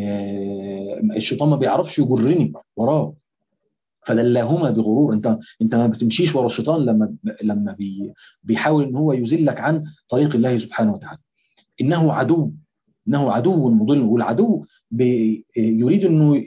الشيطان ما بيعرفش يجرني وراه فدلاهما بغرور انت انت ما بتمشيش ورا الشيطان لما لما بي بيحاول ان هو يذلك عن طريق الله سبحانه وتعالى انه عدو انه عدو مضل والعدو يريد انه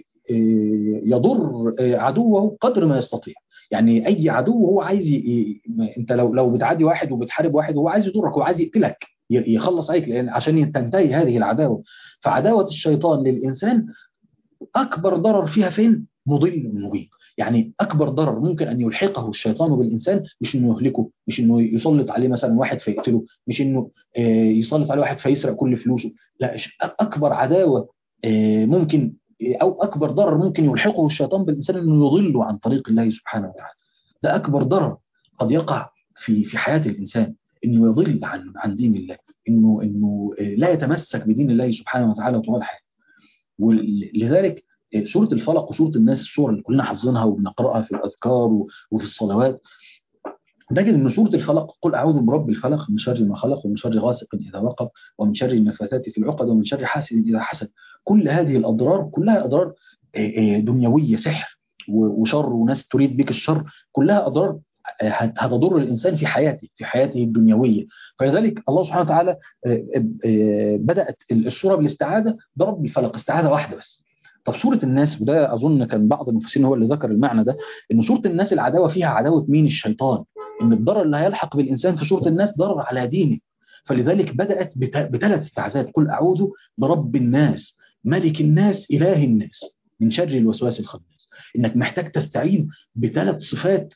يضر عدوه قدر ما يستطيع يعني اي عدو هو عايز ي... انت لو لو بتعادي واحد وبتحارب واحد هو عايز يضرك هو عايز يقتلك يخلص عليك لان عشان تنتهي هذه العداوه فعداوه الشيطان للانسان اكبر ضرر فيها فين؟ مضل مبين يعني اكبر ضرر ممكن ان يلحقه الشيطان بالانسان مش انه يهلكه مش انه يسلط عليه مثلا واحد فيقتله مش انه يسلط عليه واحد فيسرق كل فلوسه لا اكبر عداوه ممكن او اكبر ضرر ممكن يلحقه الشيطان بالانسان انه يضله عن طريق الله سبحانه وتعالى ده اكبر ضرر قد يقع في في حياه الانسان انه يضل عن عن دين الله انه انه لا يتمسك بدين الله سبحانه وتعالى طوال حياته ولذلك سوره الفلق وسوره الناس السور اللي كلنا حافظينها وبنقراها في الاذكار وفي الصلوات نجد ان سوره الفلق قل اعوذ برب الفلق من شر ما خلق ومن شر غاسق اذا وقب ومن شر النفاثات في العقد ومن شر حاسد اذا حسد كل هذه الاضرار كلها اضرار دنيويه سحر وشر وناس تريد بك الشر كلها اضرار هتضر الانسان في حياته في حياته الدنيويه فلذلك الله سبحانه وتعالى بدات السوره بالاستعاذه برب الفلق استعاذه واحده بس طب سورة الناس وده أظن كان بعض المفسرين هو اللي ذكر المعنى ده إن سورة الناس العداوة فيها عداوة مين الشيطان إن الضرر اللي هيلحق بالإنسان في سورة الناس ضرر على دينه فلذلك بدأت بثلاث استعاذات قل أعوذ برب الناس ملك الناس إله الناس من شر الوسواس الخناس إنك محتاج تستعين بثلاث صفات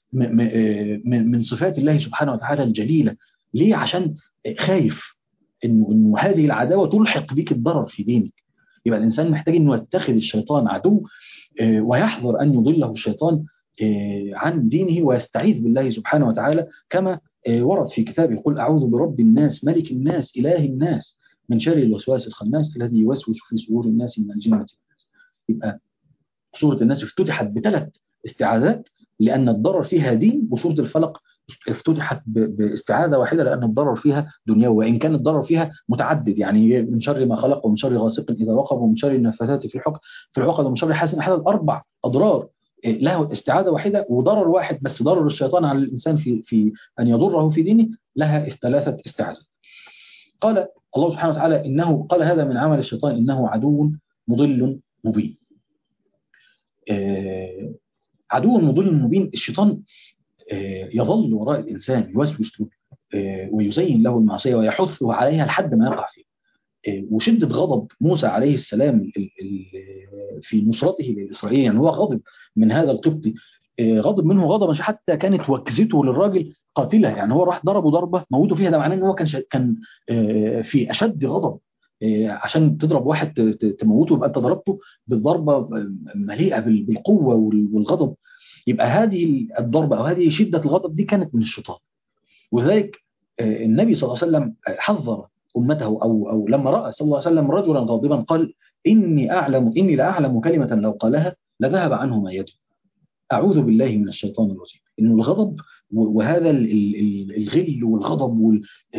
من صفات الله سبحانه وتعالى الجليلة ليه عشان خايف إنه, إنه هذه العداوة تلحق بك الضرر في دينك يبقى الإنسان محتاج أنه يتخذ الشيطان عدو ويحذر أن يضله الشيطان عن دينه ويستعيذ بالله سبحانه وتعالى كما ورد في كتابه قل أعوذ برب الناس ملك الناس إله الناس من شر الوسواس الخناس الذي يوسوس في صدور الناس من الجنة والناس يبقى سورة الناس افتتحت بثلاث استعاذات لأن الضرر فيها دين وسورة الفلق افتتحت باستعاذة واحدة لأن الضرر فيها دنيوي وإن كان الضرر فيها متعدد يعني من شر ما خلق ومن شر غاسق إذا وقب ومن شر النفاثات في الحكم في العقد ومن شر حاسد حدث أربع أضرار له استعاذة واحدة وضرر واحد بس ضرر الشيطان على الإنسان في في أن يضره في دينه لها ثلاثة استعاذات قال الله سبحانه وتعالى إنه قال هذا من عمل الشيطان إنه عدو مضل مبين آه عدو مضل مبين الشيطان آه يظل وراء الإنسان يوسوس له آه ويزين له المعصية ويحثه عليها لحد ما يقع فيه وشدة غضب موسى عليه السلام في نصرته للإسرائيل يعني هو غضب من هذا القبطي غضب منه غضبا حتى كانت وكزته للراجل قاتله يعني هو راح ضربه ضربه موته فيها ده معناه ان هو كان كان في اشد غضب عشان تضرب واحد تموته يبقى انت ضربته بالضربه مليئه بالقوه والغضب يبقى هذه الضربه او هذه شده الغضب دي كانت من الشيطان ولذلك النبي صلى الله عليه وسلم حذر امته او او لما راى صلى الله عليه وسلم رجلا غاضبا قال اني اعلم اني لاعلم كلمه لو قالها لذهب عنه ما يجب اعوذ بالله من الشيطان الرجيم انه الغضب وهذا الغل والغضب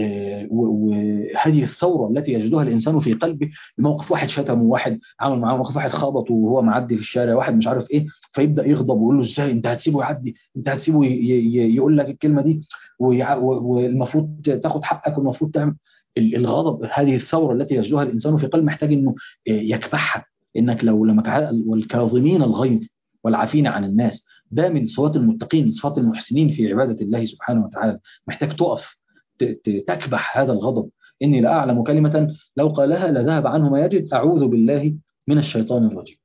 وهذه الثوره التي يجدها الانسان في قلبه بموقف واحد شتمه واحد عمل معاه موقف واحد خبطه وهو معدي في الشارع واحد مش عارف ايه فيبدا يغضب ويقول له ازاي انت هتسيبه يعدي انت هتسيبه يقول لك الكلمه دي والمفروض تاخد حقك والمفروض تعمل الغضب هذه الثوره التي يجدها الانسان في قلبه محتاج انه يكبحها انك لو لما والكاظمين الغيظ والعافين عن الناس ده من صفات المتقين من صفات المحسنين في عبادة الله سبحانه وتعالى محتاج تقف تكبح هذا الغضب إني لأعلم كلمة لو قالها لذهب عنه ما يجد أعوذ بالله من الشيطان الرجيم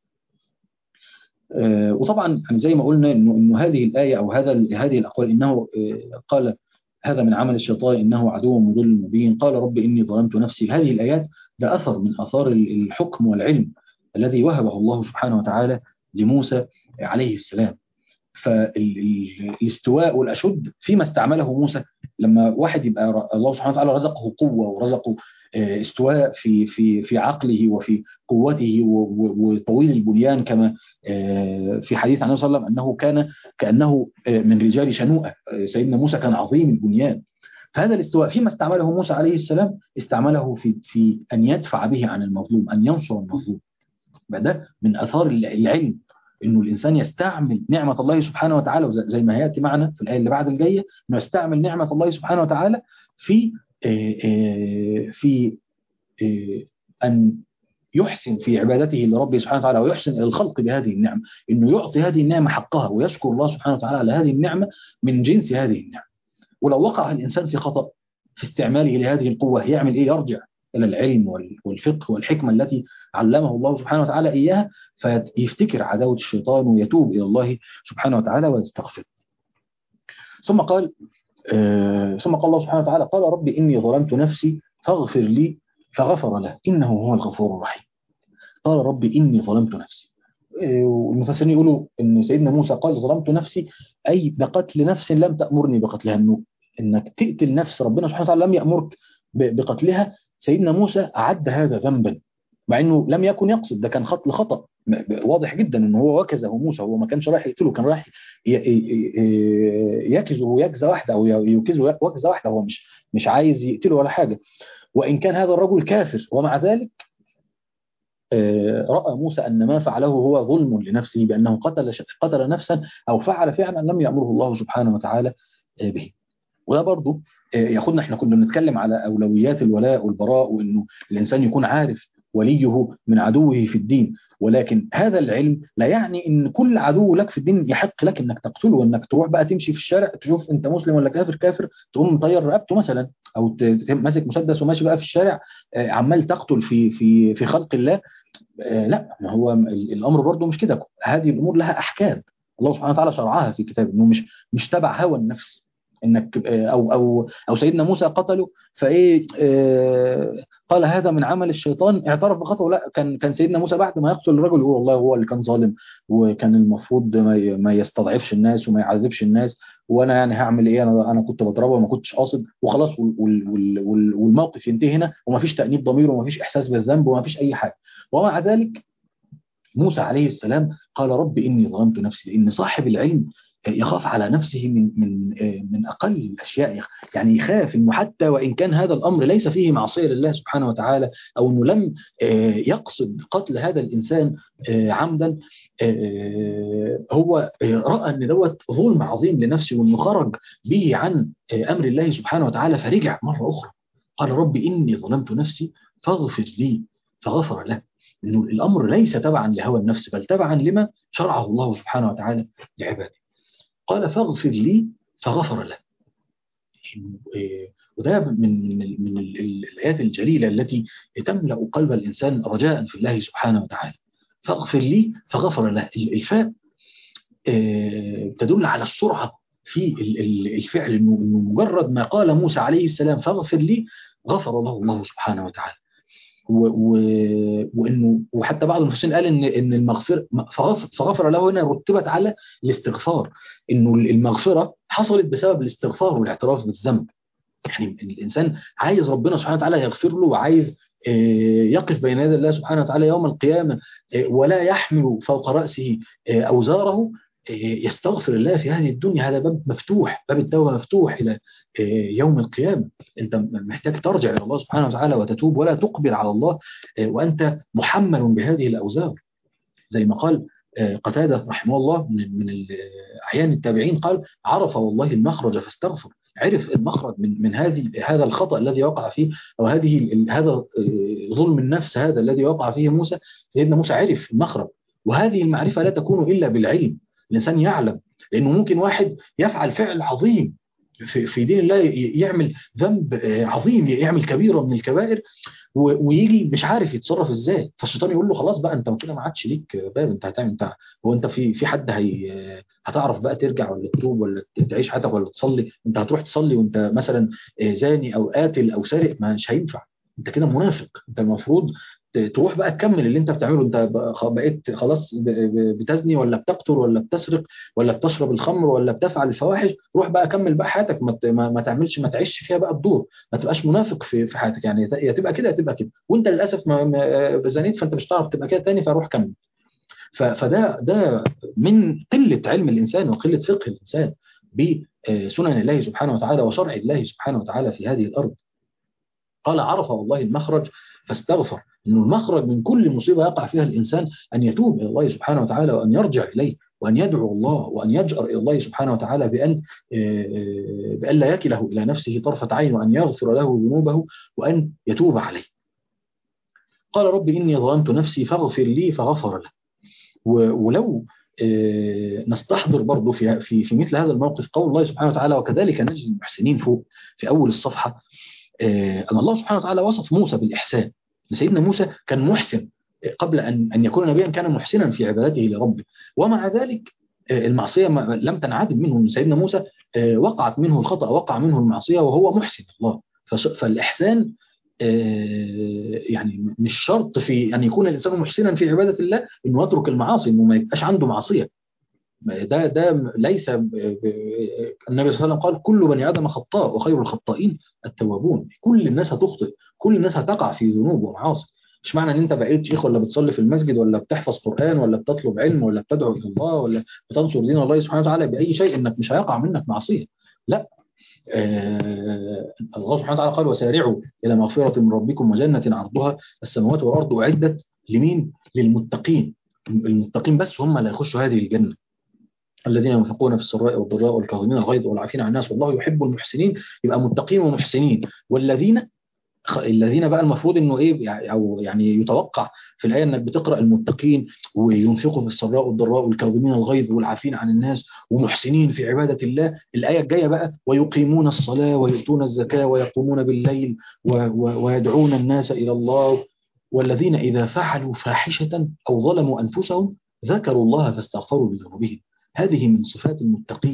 وطبعا زي ما قلنا إنه, إنه هذه الآية أو هذا هذه الأقوال إنه قال هذا من عمل الشيطان إنه عدو مضل مبين قال رب إني ظلمت نفسي هذه الآيات ده أثر من أثار الحكم والعلم الذي وهبه الله سبحانه وتعالى لموسى عليه السلام فالاستواء والأشد فيما استعمله موسى لما واحد يبقى الله سبحانه وتعالى رزقه قوة ورزقه استواء في في في عقله وفي قوته وطويل البنيان كما في حديث عن صلى الله عليه وسلم انه كان كانه من رجال شنوءه سيدنا موسى كان عظيم البنيان فهذا الاستواء فيما استعمله موسى عليه السلام استعمله في في ان يدفع به عن المظلوم ان ينصر المظلوم ده من اثار العلم انه الانسان يستعمل نعمه الله سبحانه وتعالى زي ما هياتي معنا في الايه اللي بعد الجايه انه يستعمل نعمه الله سبحانه وتعالى في في ان يحسن في عبادته لربه سبحانه وتعالى ويحسن الى الخلق بهذه النعمه انه يعطي هذه النعمه حقها ويشكر الله سبحانه وتعالى على هذه النعمه من جنس هذه النعمه ولو وقع الانسان في خطا في استعماله لهذه القوه يعمل ايه يرجع الى العلم والفقه والحكمه التي علمه الله سبحانه وتعالى اياها فيفتكر عداوه الشيطان ويتوب الى الله سبحانه وتعالى ويستغفر. ثم قال آه ثم قال الله سبحانه وتعالى قال رب اني ظلمت نفسي فاغفر لي فغفر له انه هو الغفور الرحيم. قال رب اني ظلمت نفسي. آه والمفسرين يقولوا ان سيدنا موسى قال ظلمت نفسي اي بقتل نفس لم تامرني بقتلها انه انك تقتل نفس ربنا سبحانه وتعالى لم يامرك بقتلها سيدنا موسى أعد هذا ذنبا مع انه لم يكن يقصد ده كان خط لخطا واضح جدا ان هو وكزه موسى هو ما كانش رايح يقتله كان رايح يكزه يكزه واحده او يوكزه وكزه واحده هو مش مش عايز يقتله ولا حاجه وان كان هذا الرجل كافر ومع ذلك راى موسى ان ما فعله هو ظلم لنفسه بانه قتل قتل نفسا او فعل فعلا لم يامره الله سبحانه وتعالى به وده برضه ياخدنا احنا كنا بنتكلم على اولويات الولاء والبراء وانه الانسان يكون عارف وليه من عدوه في الدين ولكن هذا العلم لا يعني ان كل عدو لك في الدين يحق لك انك تقتله وانك تروح بقى تمشي في الشارع تشوف انت مسلم ولا كافر كافر تقوم مطير رقبته مثلا او ماسك مسدس وماشي بقى في الشارع عمال تقتل في في في خلق الله لا ما هو الامر برضه مش كده هذه الامور لها احكام الله سبحانه وتعالى شرعها في كتابه انه مش مش تبع هوى النفس انك او او او سيدنا موسى قتله فايه آه قال هذا من عمل الشيطان اعترف بخطأه لا كان كان سيدنا موسى بعد ما يقتل الرجل يقول والله هو اللي كان ظالم وكان المفروض ما ما يستضعفش الناس وما يعذبش الناس وانا يعني هعمل ايه انا انا كنت بضربه وما كنتش قاصد وخلاص وال وال وال والموقف ينتهي هنا وما فيش تأنيب ضمير وما فيش احساس بالذنب وما فيش اي حاجه ومع ذلك موسى عليه السلام قال رب اني ظلمت نفسي لان صاحب العلم يخاف على نفسه من من من اقل الاشياء يعني يخاف انه حتى وان كان هذا الامر ليس فيه معصيه لله سبحانه وتعالى او انه لم يقصد قتل هذا الانسان عمدا هو راى ان دوت ظلم عظيم لنفسه وانه خرج به عن امر الله سبحانه وتعالى فرجع مره اخرى قال رب اني ظلمت نفسي فاغفر لي فغفر له انه الامر ليس تبعا لهوى النفس بل تبعا لما شرعه الله سبحانه وتعالى لعباده قال فاغفر لي فغفر له وده من من من الايات الجليله التي تملا قلب الانسان رجاء في الله سبحانه وتعالى فاغفر لي فغفر له الفاء تدل على السرعه في الفعل انه مجرد ما قال موسى عليه السلام فاغفر لي غفر له الله سبحانه وتعالى و... وانه وحتى بعض المفسرين قال ان ان المغفره فغفر, فغفر له هنا رتبت على الاستغفار انه المغفره حصلت بسبب الاستغفار والاعتراف بالذنب يعني الانسان عايز ربنا سبحانه وتعالى يغفر له وعايز يقف بين يدي الله سبحانه وتعالى يوم القيامه ولا يحمل فوق راسه اوزاره يستغفر الله في هذه الدنيا هذا باب مفتوح باب التوبه مفتوح الى يوم القيامه انت محتاج ترجع الى الله سبحانه وتعالى وتتوب ولا تقبل على الله وانت محمل بهذه الاوزار زي ما قال قتاده رحمه الله من من اعيان التابعين قال عرف والله المخرج فاستغفر عرف المخرج من من هذه هذا الخطا الذي وقع فيه او هذه هذا ظلم النفس هذا الذي وقع فيه موسى سيدنا موسى عرف المخرج وهذه المعرفه لا تكون الا بالعلم الانسان يعلم لانه ممكن واحد يفعل فعل عظيم في, في دين الله يعمل ذنب عظيم يعمل كبيره من الكبائر ويجي مش عارف يتصرف ازاي فالشيطان يقول له خلاص بقى انت كده ما عادش ليك باب انت هتعمل انت هو انت في في حد هي هتعرف بقى ترجع ولا تتوب ولا تعيش حياتك ولا تصلي انت هتروح تصلي وانت مثلا زاني او قاتل او سارق مش هينفع انت كده منافق انت المفروض تروح بقى تكمل اللي انت بتعمله انت بقيت خلاص بتزني ولا بتقتل ولا بتسرق ولا بتشرب الخمر ولا بتفعل الفواحش روح بقى كمل بقى حياتك ما, ما تعملش ما تعيش فيها بقى الدور ما تبقاش منافق في في حياتك يعني يا تبقى كده يا تبقى كده وانت للاسف ما زنيت فانت مش هتعرف تبقى كده تاني فروح كمل فده ده من قله علم الانسان وقله فقه الانسان بسنن الله سبحانه وتعالى وشرع الله سبحانه وتعالى في هذه الارض قال عرف والله المخرج فاستغفر انه المخرج من كل مصيبه يقع فيها الانسان ان يتوب الى الله سبحانه وتعالى وان يرجع اليه وان يدعو الله وان يجأر الى الله سبحانه وتعالى بان بان لا يكله الى نفسه طرفه عين وان يغفر له ذنوبه وان يتوب عليه. قال رب اني ظلمت نفسي فاغفر لي فغفر له. ولو نستحضر برضه في في في مثل هذا الموقف قول الله سبحانه وتعالى وكذلك نجزي المحسنين فوق في اول الصفحه ان الله سبحانه وتعالى وصف موسى بالاحسان سيدنا موسى كان محسن قبل ان ان يكون نبيا كان محسنا في عبادته لربه ومع ذلك المعصيه لم تنعدم منه سيدنا موسى وقعت منه الخطا وقع منه المعصيه وهو محسن الله فالاحسان يعني مش شرط في ان يكون الانسان محسنا في عباده الله انه يترك المعاصي انه ما يبقاش عنده معصيه ده ده ليس النبي صلى الله عليه وسلم قال كل بني ادم خطاء وخير الخطائين التوابون كل الناس هتخطئ كل الناس هتقع في ذنوب ومعاصي مش معنى ان انت بقيت شيخ ولا بتصلي في المسجد ولا بتحفظ قران ولا بتطلب علم ولا بتدعو الى الله ولا بتنصر دين الله سبحانه وتعالى باي شيء انك مش هيقع منك معصيه لا آه الله سبحانه وتعالى قال وسارعوا الى مغفره من ربكم وجنه عرضها السماوات والارض اعدت لمين للمتقين المتقين بس هم اللي هيخشوا هذه الجنه الذين ينفقون في السراء والضراء والكاظمين الغيظ والعافين عن الناس والله يحب المحسنين يبقى متقين ومحسنين والذين الذين بقى المفروض انه ايه او يعني يتوقع في الايه انك بتقرا المتقين وينفقوا في السراء والضراء والكاظمين الغيظ والعافين عن الناس ومحسنين في عباده الله الايه الجايه بقى ويقيمون الصلاه ويؤتون الزكاه ويقومون بالليل ويدعون الناس الى الله والذين اذا فعلوا فاحشه او ظلموا انفسهم ذكروا الله فاستغفروا بذنوبهم هذه من صفات المتقين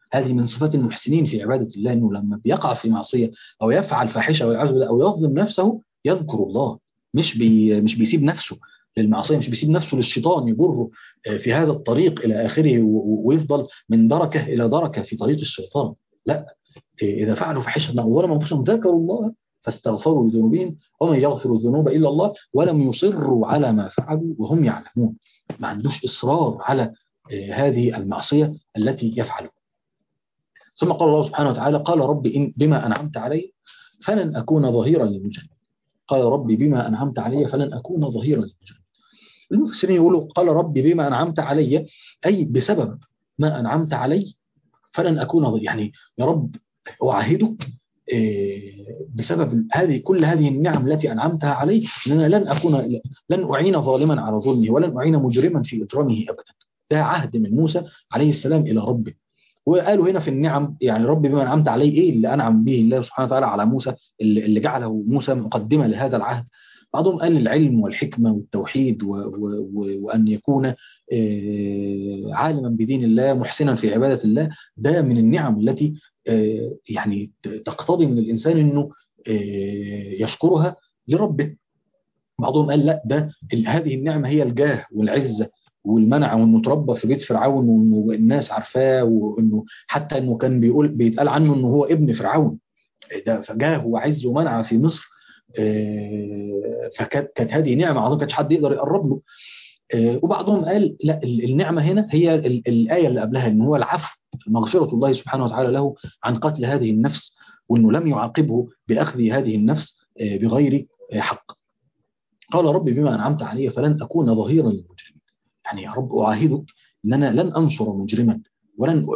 هذه من صفات المحسنين في عباده الله انه لما بيقع في معصيه او يفعل فاحشه والعياذ بالله او يظلم نفسه يذكر الله مش بي مش بيسيب نفسه للمعصيه مش بيسيب نفسه للشيطان يجره في هذا الطريق الى اخره ويفضل من دركه الى دركه في طريق الشيطان لا اذا فعلوا فاحشه او ظلموا انفسهم ذكروا الله فاستغفروا لذنوبهم ومن يغفر الذنوب الا الله ولم يصروا على ما فعلوا وهم يعلمون ما عندوش اصرار على هذه المعصيه التي يفعلها ثم قال الله سبحانه وتعالى قال رب إن بما انعمت علي فلن اكون ظهيرا للمجرمين قال ربي بما انعمت علي فلن اكون ظهيرا للمجرمين المفسرين يقولوا قال ربي بما انعمت علي اي بسبب ما انعمت علي فلن اكون ظهيرا يعني يا رب اعاهدك بسبب هذه كل هذه النعم التي انعمتها علي ان انا لن اكون لن اعين ظالما على ظلمه ولن اعين مجرما في اجرامه ابدا ده عهد من موسى عليه السلام الى ربه وقالوا هنا في النعم يعني رب بما انعمت عليه ايه اللي انعم به الله سبحانه وتعالى على موسى اللي, اللي جعله موسى مقدمه لهذا العهد بعضهم قال العلم والحكمه والتوحيد و و و وان يكون عالما بدين الله محسنا في عباده الله ده من النعم التي يعني تقتضي من الانسان انه يشكرها لربه بعضهم قال لا ده هذه النعمه هي الجاه والعزه والمنع وانه اتربى في بيت فرعون وانه الناس عارفاه وانه حتى انه كان بيقول بيتقال عنه انه هو ابن فرعون ده فجاه وعز ومنع في مصر فكانت كانت هذه نعمه عظيمه كانش حد يقدر يقرب له وبعضهم قال لا النعمه هنا هي الايه اللي قبلها ان هو العفو مغفره الله سبحانه وتعالى له عن قتل هذه النفس وانه لم يعاقبه باخذ هذه النفس بغير حق قال رب بما انعمت علي فلن اكون ظهيرا للمجرمين يعني يا رب اعاهدك ان انا لن انصر مجرما ولن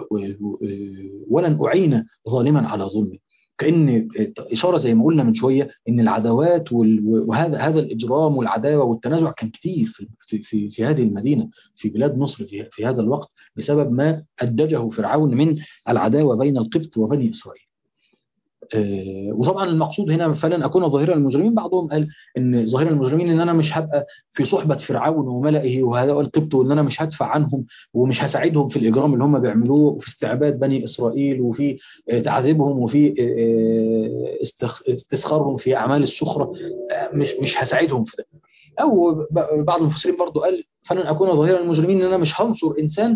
ولن اعين ظالما على ظلمه كان اشاره زي ما قلنا من شويه ان العداوات وهذا هذا الاجرام والعداوه والتنازع كان كتير في في في هذه المدينه في بلاد مصر في, في هذا الوقت بسبب ما أدجه فرعون من العداوه بين القبط وبني اسرائيل. وطبعا المقصود هنا فلن اكون ظاهرا المجرمين بعضهم قال ان ظاهرا المجرمين ان انا مش هبقى في صحبه فرعون وملئه وهذا القبط وان انا مش هدفع عنهم ومش هساعدهم في الاجرام اللي هم بيعملوه وفي استعباد بني اسرائيل وفي تعذيبهم وفي استسخارهم في اعمال السخره مش مش هساعدهم في ده او بعض المفسرين برضو قال فلن اكون ظاهرا المجرمين ان انا مش هنصر انسان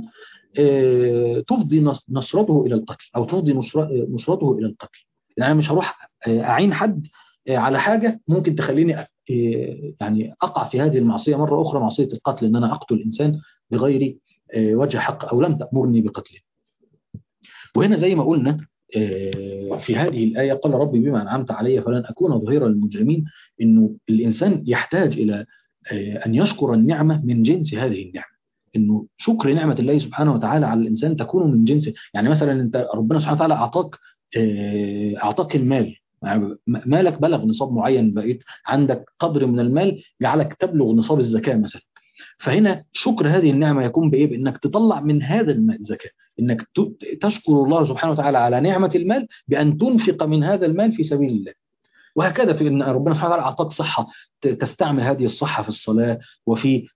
تفضي نصرته الى القتل او تفضي نصرته الى القتل يعني انا مش هروح اعين حد على حاجه ممكن تخليني يعني اقع في هذه المعصيه مره اخرى معصيه القتل ان انا اقتل انسان بغير وجه حق او لم تامرني بقتله. وهنا زي ما قلنا في هذه الايه قال ربي بما انعمت علي فلن اكون ظهيرا للمجرمين انه الانسان يحتاج الى ان يشكر النعمه من جنس هذه النعمه. انه شكر نعمه الله سبحانه وتعالى على الانسان تكون من جنس يعني مثلا انت ربنا سبحانه وتعالى اعطاك اعطاك المال مالك بلغ نصاب معين بقيت عندك قدر من المال جعلك تبلغ نصاب الزكاه مثلا فهنا شكر هذه النعمه يكون بايه؟ بانك تطلع من هذا المال زكاه، انك تشكر الله سبحانه وتعالى على نعمه المال بان تنفق من هذا المال في سبيل الله. وهكذا في ان ربنا سبحانه وتعالى اعطاك صحه تستعمل هذه الصحه في الصلاه وفي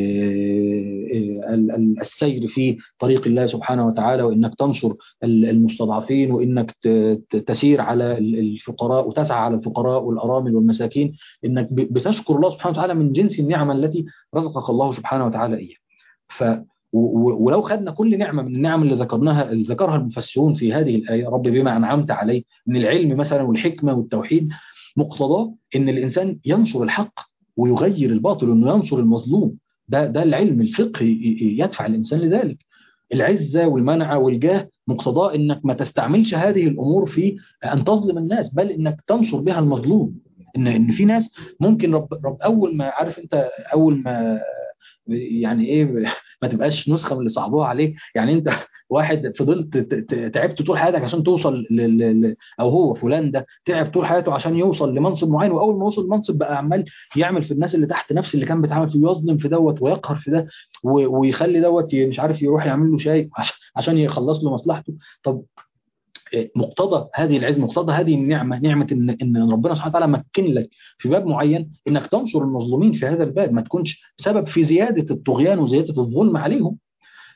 السير في طريق الله سبحانه وتعالى وانك تنصر المستضعفين وانك تسير على الفقراء وتسعى على الفقراء والارامل والمساكين انك بتشكر الله سبحانه وتعالى من جنس النعمه التي رزقك الله سبحانه وتعالى اياها. ف ولو خدنا كل نعمه من النعم اللي ذكرناها اللي ذكرها المفسرون في هذه الايه رب بما انعمت عليه من العلم مثلا والحكمه والتوحيد مقتضاه ان الانسان ينصر الحق ويغير الباطل انه ينصر المظلوم ده ده العلم الفقهي يدفع الانسان لذلك العزه والمنع والجاه مقتضاه انك ما تستعملش هذه الامور في ان تظلم الناس بل انك تنصر بها المظلوم ان ان في ناس ممكن رب, رب اول ما عارف انت اول ما يعني ايه ما تبقاش نسخه من اللي صعبوها عليك يعني انت واحد فضلت تعبت طول حياتك عشان توصل ل... او هو فلان ده تعب طول حياته عشان يوصل لمنصب معين واول ما وصل المنصب بقى عمال يعمل في الناس اللي تحت نفس اللي كان بيتعامل فيه يظلم في دوت ويقهر في ده و... ويخلي دوت مش عارف يروح يعمل له شاي عشان يخلص له مصلحته طب مقتضى هذه العزم مقتضى هذه النعمه نعمه ان ان ربنا سبحانه وتعالى مكن لك في باب معين انك تنصر المظلومين في هذا الباب ما تكونش سبب في زياده الطغيان وزياده الظلم عليهم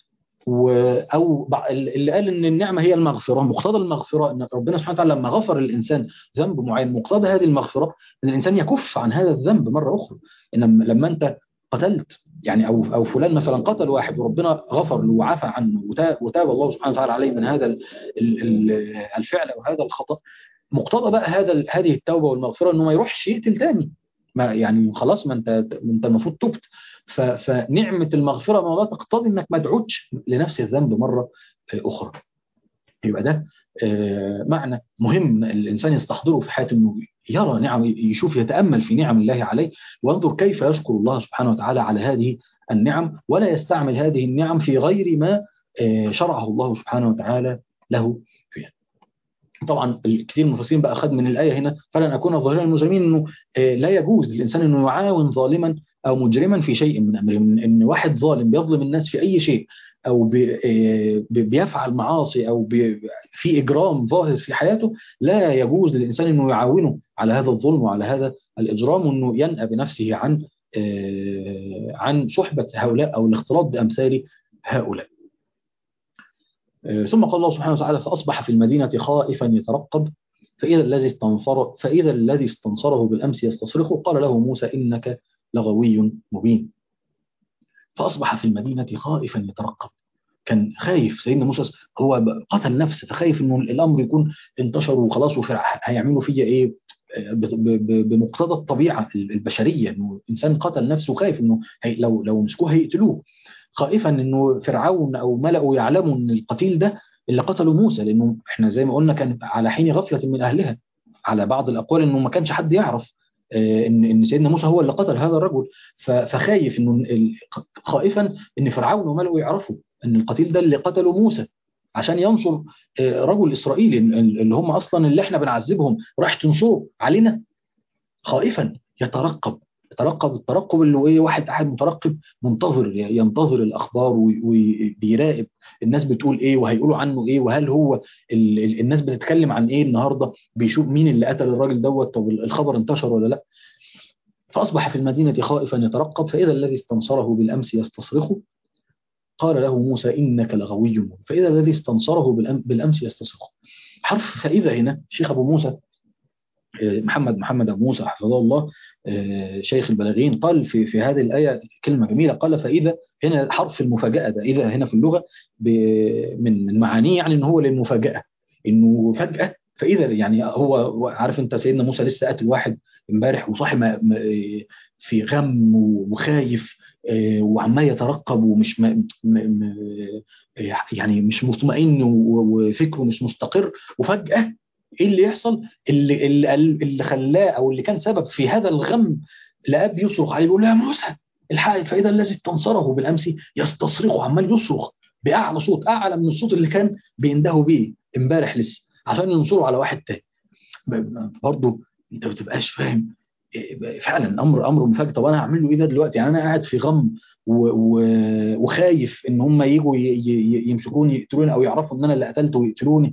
او اللي قال ان النعمه هي المغفره مقتضى المغفره ان ربنا سبحانه وتعالى لما غفر الانسان ذنب معين مقتضى هذه المغفره ان الانسان يكف عن هذا الذنب مره اخرى ان لما انت قتلت يعني او او فلان مثلا قتل واحد وربنا غفر له وعفى عنه وتاب الله سبحانه وتعالى عليه من هذا الفعل او هذا الخطا مقتضى بقى هذا هذه التوبه والمغفره انه ما يروحش يقتل تاني ما يعني خلاص ما انت انت المفروض تبت فنعمه المغفره ما لا تقتضي انك ما تعودش لنفس الذنب مره اخرى يبقى ده معنى مهم الانسان يستحضره في حياته انه يرى نعم يشوف يتامل في نعم الله عليه وينظر كيف يشكر الله سبحانه وتعالى على هذه النعم ولا يستعمل هذه النعم في غير ما شرعه الله سبحانه وتعالى له فيها. طبعا كثير من المفسرين بقى خد من الايه هنا فلن اكون ظاهرا المجرمين انه لا يجوز للانسان انه يعاون ظالما او مجرما في شيء من امره ان واحد ظالم بيظلم الناس في اي شيء او بيفعل معاصي او في اجرام ظاهر في حياته لا يجوز للانسان انه يعاونه على هذا الظلم وعلى هذا الاجرام وانه ينأى بنفسه عن عن صحبه هؤلاء او الاختلاط بامثال هؤلاء. ثم قال الله سبحانه وتعالى فاصبح في المدينه خائفا يترقب فاذا الذي استنصر فاذا الذي استنصره بالامس يستصرخه قال له موسى انك لغوي مبين. فاصبح في المدينه خائفا يترقب كان خايف سيدنا موسى هو قتل نفسه فخايف انه الامر يكون انتشر وخلاص هيعملوا فيا ايه بمقتضى الطبيعه البشريه انه انسان قتل نفسه خايف انه لو لو مسكوه هيقتلوه خائفا انه فرعون او ملأه يعلموا ان القتيل ده اللي قتلوا موسى لانه احنا زي ما قلنا كان على حين غفله من اهلها على بعض الاقوال انه ما كانش حد يعرف ان ان سيدنا موسى هو اللي قتل هذا الرجل فخايف انه خائفا ان فرعون وملأه يعرفوا ان القتيل ده اللي قتله موسى عشان ينصر رجل اسرائيلي اللي هم اصلا اللي احنا بنعذبهم راح تنصره علينا خائفا يترقب يترقب الترقب اللي هو ايه واحد قاعد مترقب منتظر ينتظر الاخبار وبيراقب الناس بتقول ايه وهيقولوا عنه ايه وهل هو ال ال الناس بتتكلم عن ايه النهارده بيشوف مين اللي قتل الراجل دوت طب الخبر انتشر ولا لا فاصبح في المدينه خائفا يترقب فاذا الذي استنصره بالامس يستصرخه قال له موسى انك لغوي مبين فاذا الذي استنصره بالامس يستصرخه حرف فاذا هنا شيخ ابو موسى محمد محمد ابو موسى حفظه الله شيخ البلاغين قال في في هذه الايه كلمه جميله قال فاذا هنا حرف المفاجاه ده اذا هنا في اللغه من من معانيه يعني ان هو للمفاجاه انه فجاه فاذا يعني هو عارف انت سيدنا موسى لسه قاتل واحد امبارح وصاحي في غم وخايف وعمال يترقب ومش م... م... يعني مش مطمئن وفكره مش مستقر وفجاه ايه اللي يحصل اللي اللي, اللي خلاه او اللي كان سبب في هذا الغم لاب يصرخ عليه يقول له يا موسى الحق فاذا الذي استنصره بالامس يستصرخ عمال يصرخ باعلى صوت اعلى من الصوت اللي كان بيندهوا بيه امبارح لسه عشان ينصروا على واحد تاني برضه انت ما بتبقاش فاهم فعلا امر امر مفاجئ طب انا هعمل له ايه ده دلوقتي يعني انا قاعد في غم و... و... وخايف ان هم يجوا ي... ي... يمسكوني يقتلوني او يعرفوا ان انا اللي قتلته ويقتلوني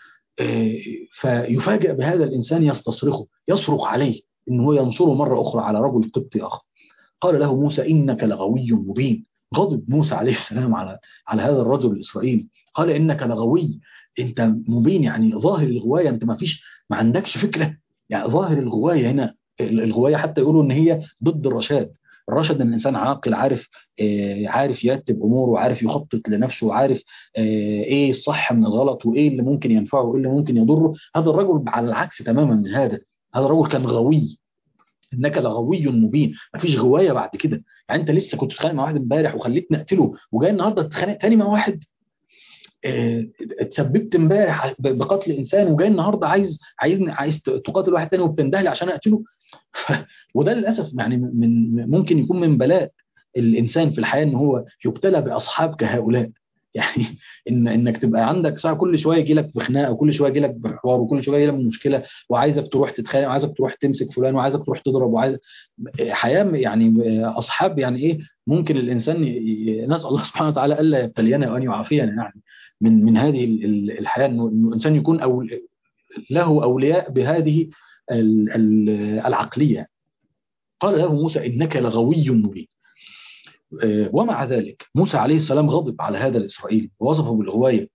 فيفاجئ بهذا الانسان يستصرخه يصرخ عليه ان هو ينصره مره اخرى على رجل قبطي اخر قال له موسى انك لغوي مبين غضب موسى عليه السلام على على هذا الرجل الاسرائيلي قال انك لغوي انت مبين يعني ظاهر الغوايه انت ما فيش ما عندكش فكره يعني ظاهر الغوايه هنا الغوايه حتى يقولوا ان هي ضد الرشاد الرشد ان الانسان عاقل عارف آه عارف يرتب اموره وعارف يخطط لنفسه وعارف آه ايه الصح من الغلط وايه اللي ممكن ينفعه وايه اللي ممكن يضره هذا الرجل على العكس تماما من هذا هذا الرجل كان غوي انك لغوي مبين مفيش غوايه بعد كده يعني انت لسه كنت بتتخانق مع واحد امبارح وخليتني اقتله وجاي النهارده تتخانق تاني مع واحد اه اتسببت امبارح بقتل انسان وجاي النهارده عايز عايزني عايز تقاتل واحد تاني وبتندهلي عشان اقتله وده للاسف يعني من ممكن يكون من بلاء الانسان في الحياه ان هو يبتلى باصحاب كهؤلاء يعني ان انك تبقى عندك ساعه كل شويه يجي لك بخناقه وكل شويه يجي لك بحوار وكل شويه يجي لك مشكله وعايزك تروح تتخانق وعايزك تروح تمسك فلان وعايزك تروح تضرب وعايز حياه يعني اصحاب يعني ايه ممكن الانسان ي... نسال الله سبحانه وتعالى الا يبتلينا وان يعافينا يعني من من هذه الحياه انه الانسان يكون أو له اولياء بهذه العقليه قال له موسى انك لغوي مبين ومع ذلك موسى عليه السلام غضب على هذا الإسرائيلي ووصفه بالغواية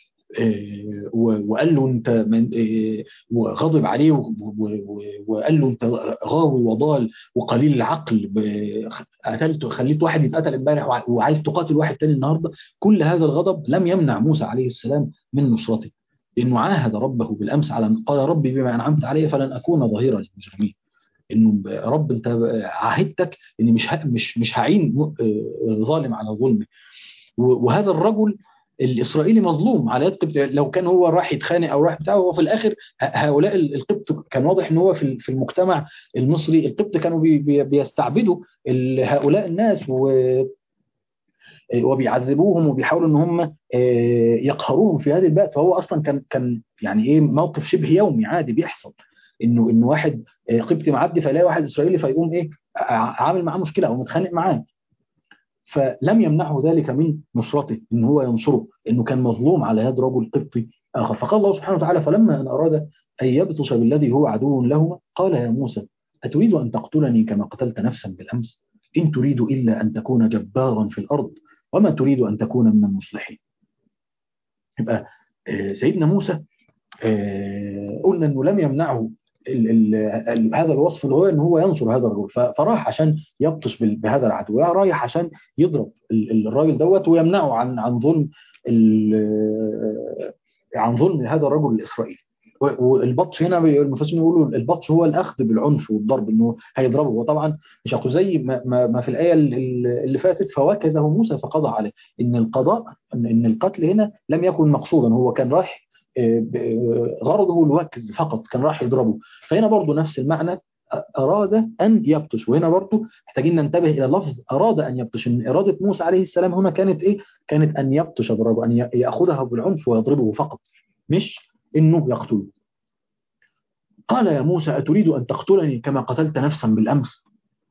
وقال له انت من وغضب عليه وقال له انت غاوي وضال وقليل العقل قتلت خليت واحد يتقتل امبارح وعايز تقاتل واحد تاني النهارده كل هذا الغضب لم يمنع موسى عليه السلام من نصرته لانه عاهد ربه بالامس على قال ربي بما انعمت علي فلن اكون ظهيرا للمجرمين انه رب انت عاهدتك اني مش مش مش هعين ظالم على ظلمه وهذا الرجل الاسرائيلي مظلوم على يد قبط لو كان هو راح يتخانق او راح بتاعه هو في الاخر هؤلاء القبط كان واضح ان هو في المجتمع المصري القبط كانوا بيستعبدوا هؤلاء الناس و وبيعذبوهم وبيحاولوا ان هم يقهروهم في هذه البيئه فهو اصلا كان كان يعني ايه موقف شبه يومي عادي بيحصل انه انه واحد قبطي معدي فيلاقي واحد اسرائيلي فيقوم ايه عامل معاه مشكله او متخانق معاه فلم يمنعه ذلك من نصرته ان هو ينصره انه كان مظلوم على يد رجل قبطي اخر فقال الله سبحانه وتعالى فلما ان اراد ان يبطش بالذي هو عدو لهما قال يا موسى اتريد ان تقتلني كما قتلت نفسا بالامس ان تريد الا ان تكون جبارا في الارض وما تريد ان تكون من المصلحين يبقى سيدنا موسى قلنا انه لم يمنعه ال ال ال هذا الوصف اللي هو ان هو ينصر هذا الرجل فراح عشان يبطش بهذا العدو رايح عشان يضرب الراجل دوت ويمنعه عن عن ظلم عن ظلم هذا الرجل الاسرائيلي والبطش هنا المفسرين يقولوا البطش هو الاخذ بالعنف والضرب انه هيضربه وطبعا مش هقول زي ما, ما في الايه اللي فاتت فوكزه موسى فقضى عليه ان القضاء ان القتل هنا لم يكن مقصودا هو كان رايح غرضه الوكز فقط كان راح يضربه فهنا برضه نفس المعنى أراد أن يبطش وهنا برضه محتاجين ننتبه إلى لفظ أراد أن يبطش إن إرادة موسى عليه السلام هنا كانت إيه؟ كانت أن يبطش بالرجل أن يأخذها بالعنف ويضربه فقط مش إنه يقتله قال يا موسى أتريد أن تقتلني كما قتلت نفسا بالأمس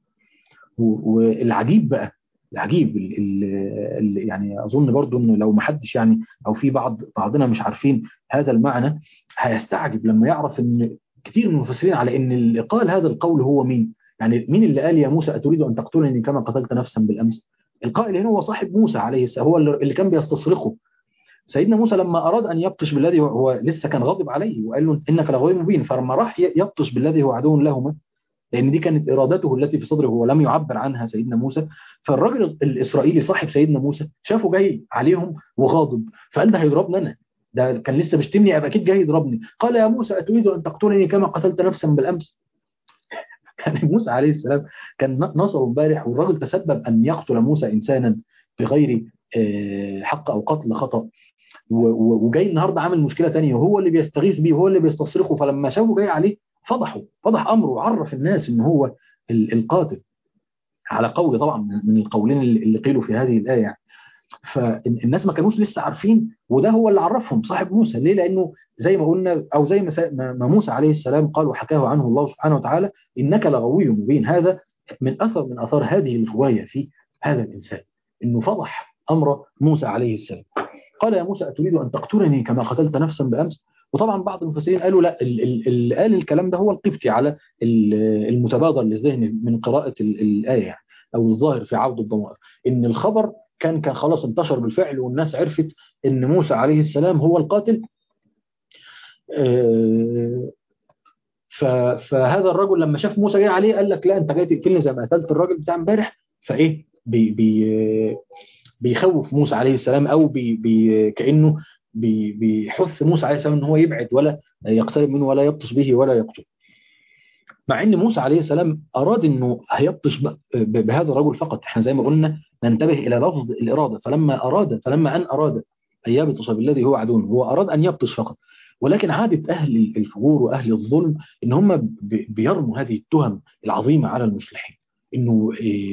والعجيب بقى العجيب اللي يعني اظن برضو انه لو ما حدش يعني او في بعض بعضنا مش عارفين هذا المعنى هيستعجب لما يعرف ان كثير من المفسرين على ان اللي قال هذا القول هو مين؟ يعني مين اللي قال يا موسى اتريد ان تقتلني كما قتلت نفسا بالامس؟ القائل هنا هو صاحب موسى عليه السلام هو اللي كان بيستصرخه سيدنا موسى لما اراد ان يبطش بالذي هو لسه كان غاضب عليه وقال له انك لغوي مبين فلما راح يبطش بالذي هو عدو لهما لان دي كانت ارادته التي في صدره هو لم يعبر عنها سيدنا موسى فالراجل الاسرائيلي صاحب سيدنا موسى شافه جاي عليهم وغاضب فقال ده هيضربني انا ده كان لسه بيشتمني ابقى اكيد جاي يضربني قال يا موسى اتريد ان تقتلني كما قتلت نفسا بالامس كان موسى عليه السلام كان نصره امبارح والراجل تسبب ان يقتل موسى انسانا بغير حق او قتل خطا وجاي النهارده عامل مشكله ثانيه وهو اللي بيستغيث بيه وهو اللي بيستصرخه فلما شافه جاي عليه فضحوا فضح امره وعرف الناس ان هو القاتل على قول طبعا من القولين اللي قيلوا في هذه الايه يعني فالناس ما كانوش لسه عارفين وده هو اللي عرفهم صاحب موسى ليه لانه زي ما قلنا او زي ما موسى عليه السلام قال وحكاه عنه الله سبحانه وتعالى انك لغوي مبين هذا من اثر من اثار هذه الغوايه في هذا الانسان انه فضح امر موسى عليه السلام قال يا موسى اتريد ان تقتلني كما قتلت نفسا بامس وطبعا بعض المفسرين قالوا لا اللي قال الكلام ده هو القبطي على المتبادر للذهن من قراءه الايه يعني او الظاهر في عوض الضمائر ان الخبر كان كان خلاص انتشر بالفعل والناس عرفت ان موسى عليه السلام هو القاتل فهذا الرجل لما شاف موسى جاي عليه قال لك لا انت جاي تقتلني زي ما قتلت الراجل بتاع امبارح فايه بي بي بيخوف موسى عليه السلام او بي بي كانه بي بيحث موسى عليه السلام ان هو يبعد ولا يقترب منه ولا يبطش به ولا يقتله مع ان موسى عليه السلام اراد انه هيبطش بهذا الرجل فقط احنا زي ما قلنا ننتبه الى لفظ الاراده فلما اراد فلما ان اراد ان يبطش بالذي هو عدو هو اراد ان يبطش فقط ولكن عاده اهل الفجور واهل الظلم ان هم بيرموا هذه التهم العظيمه على المصلحين انه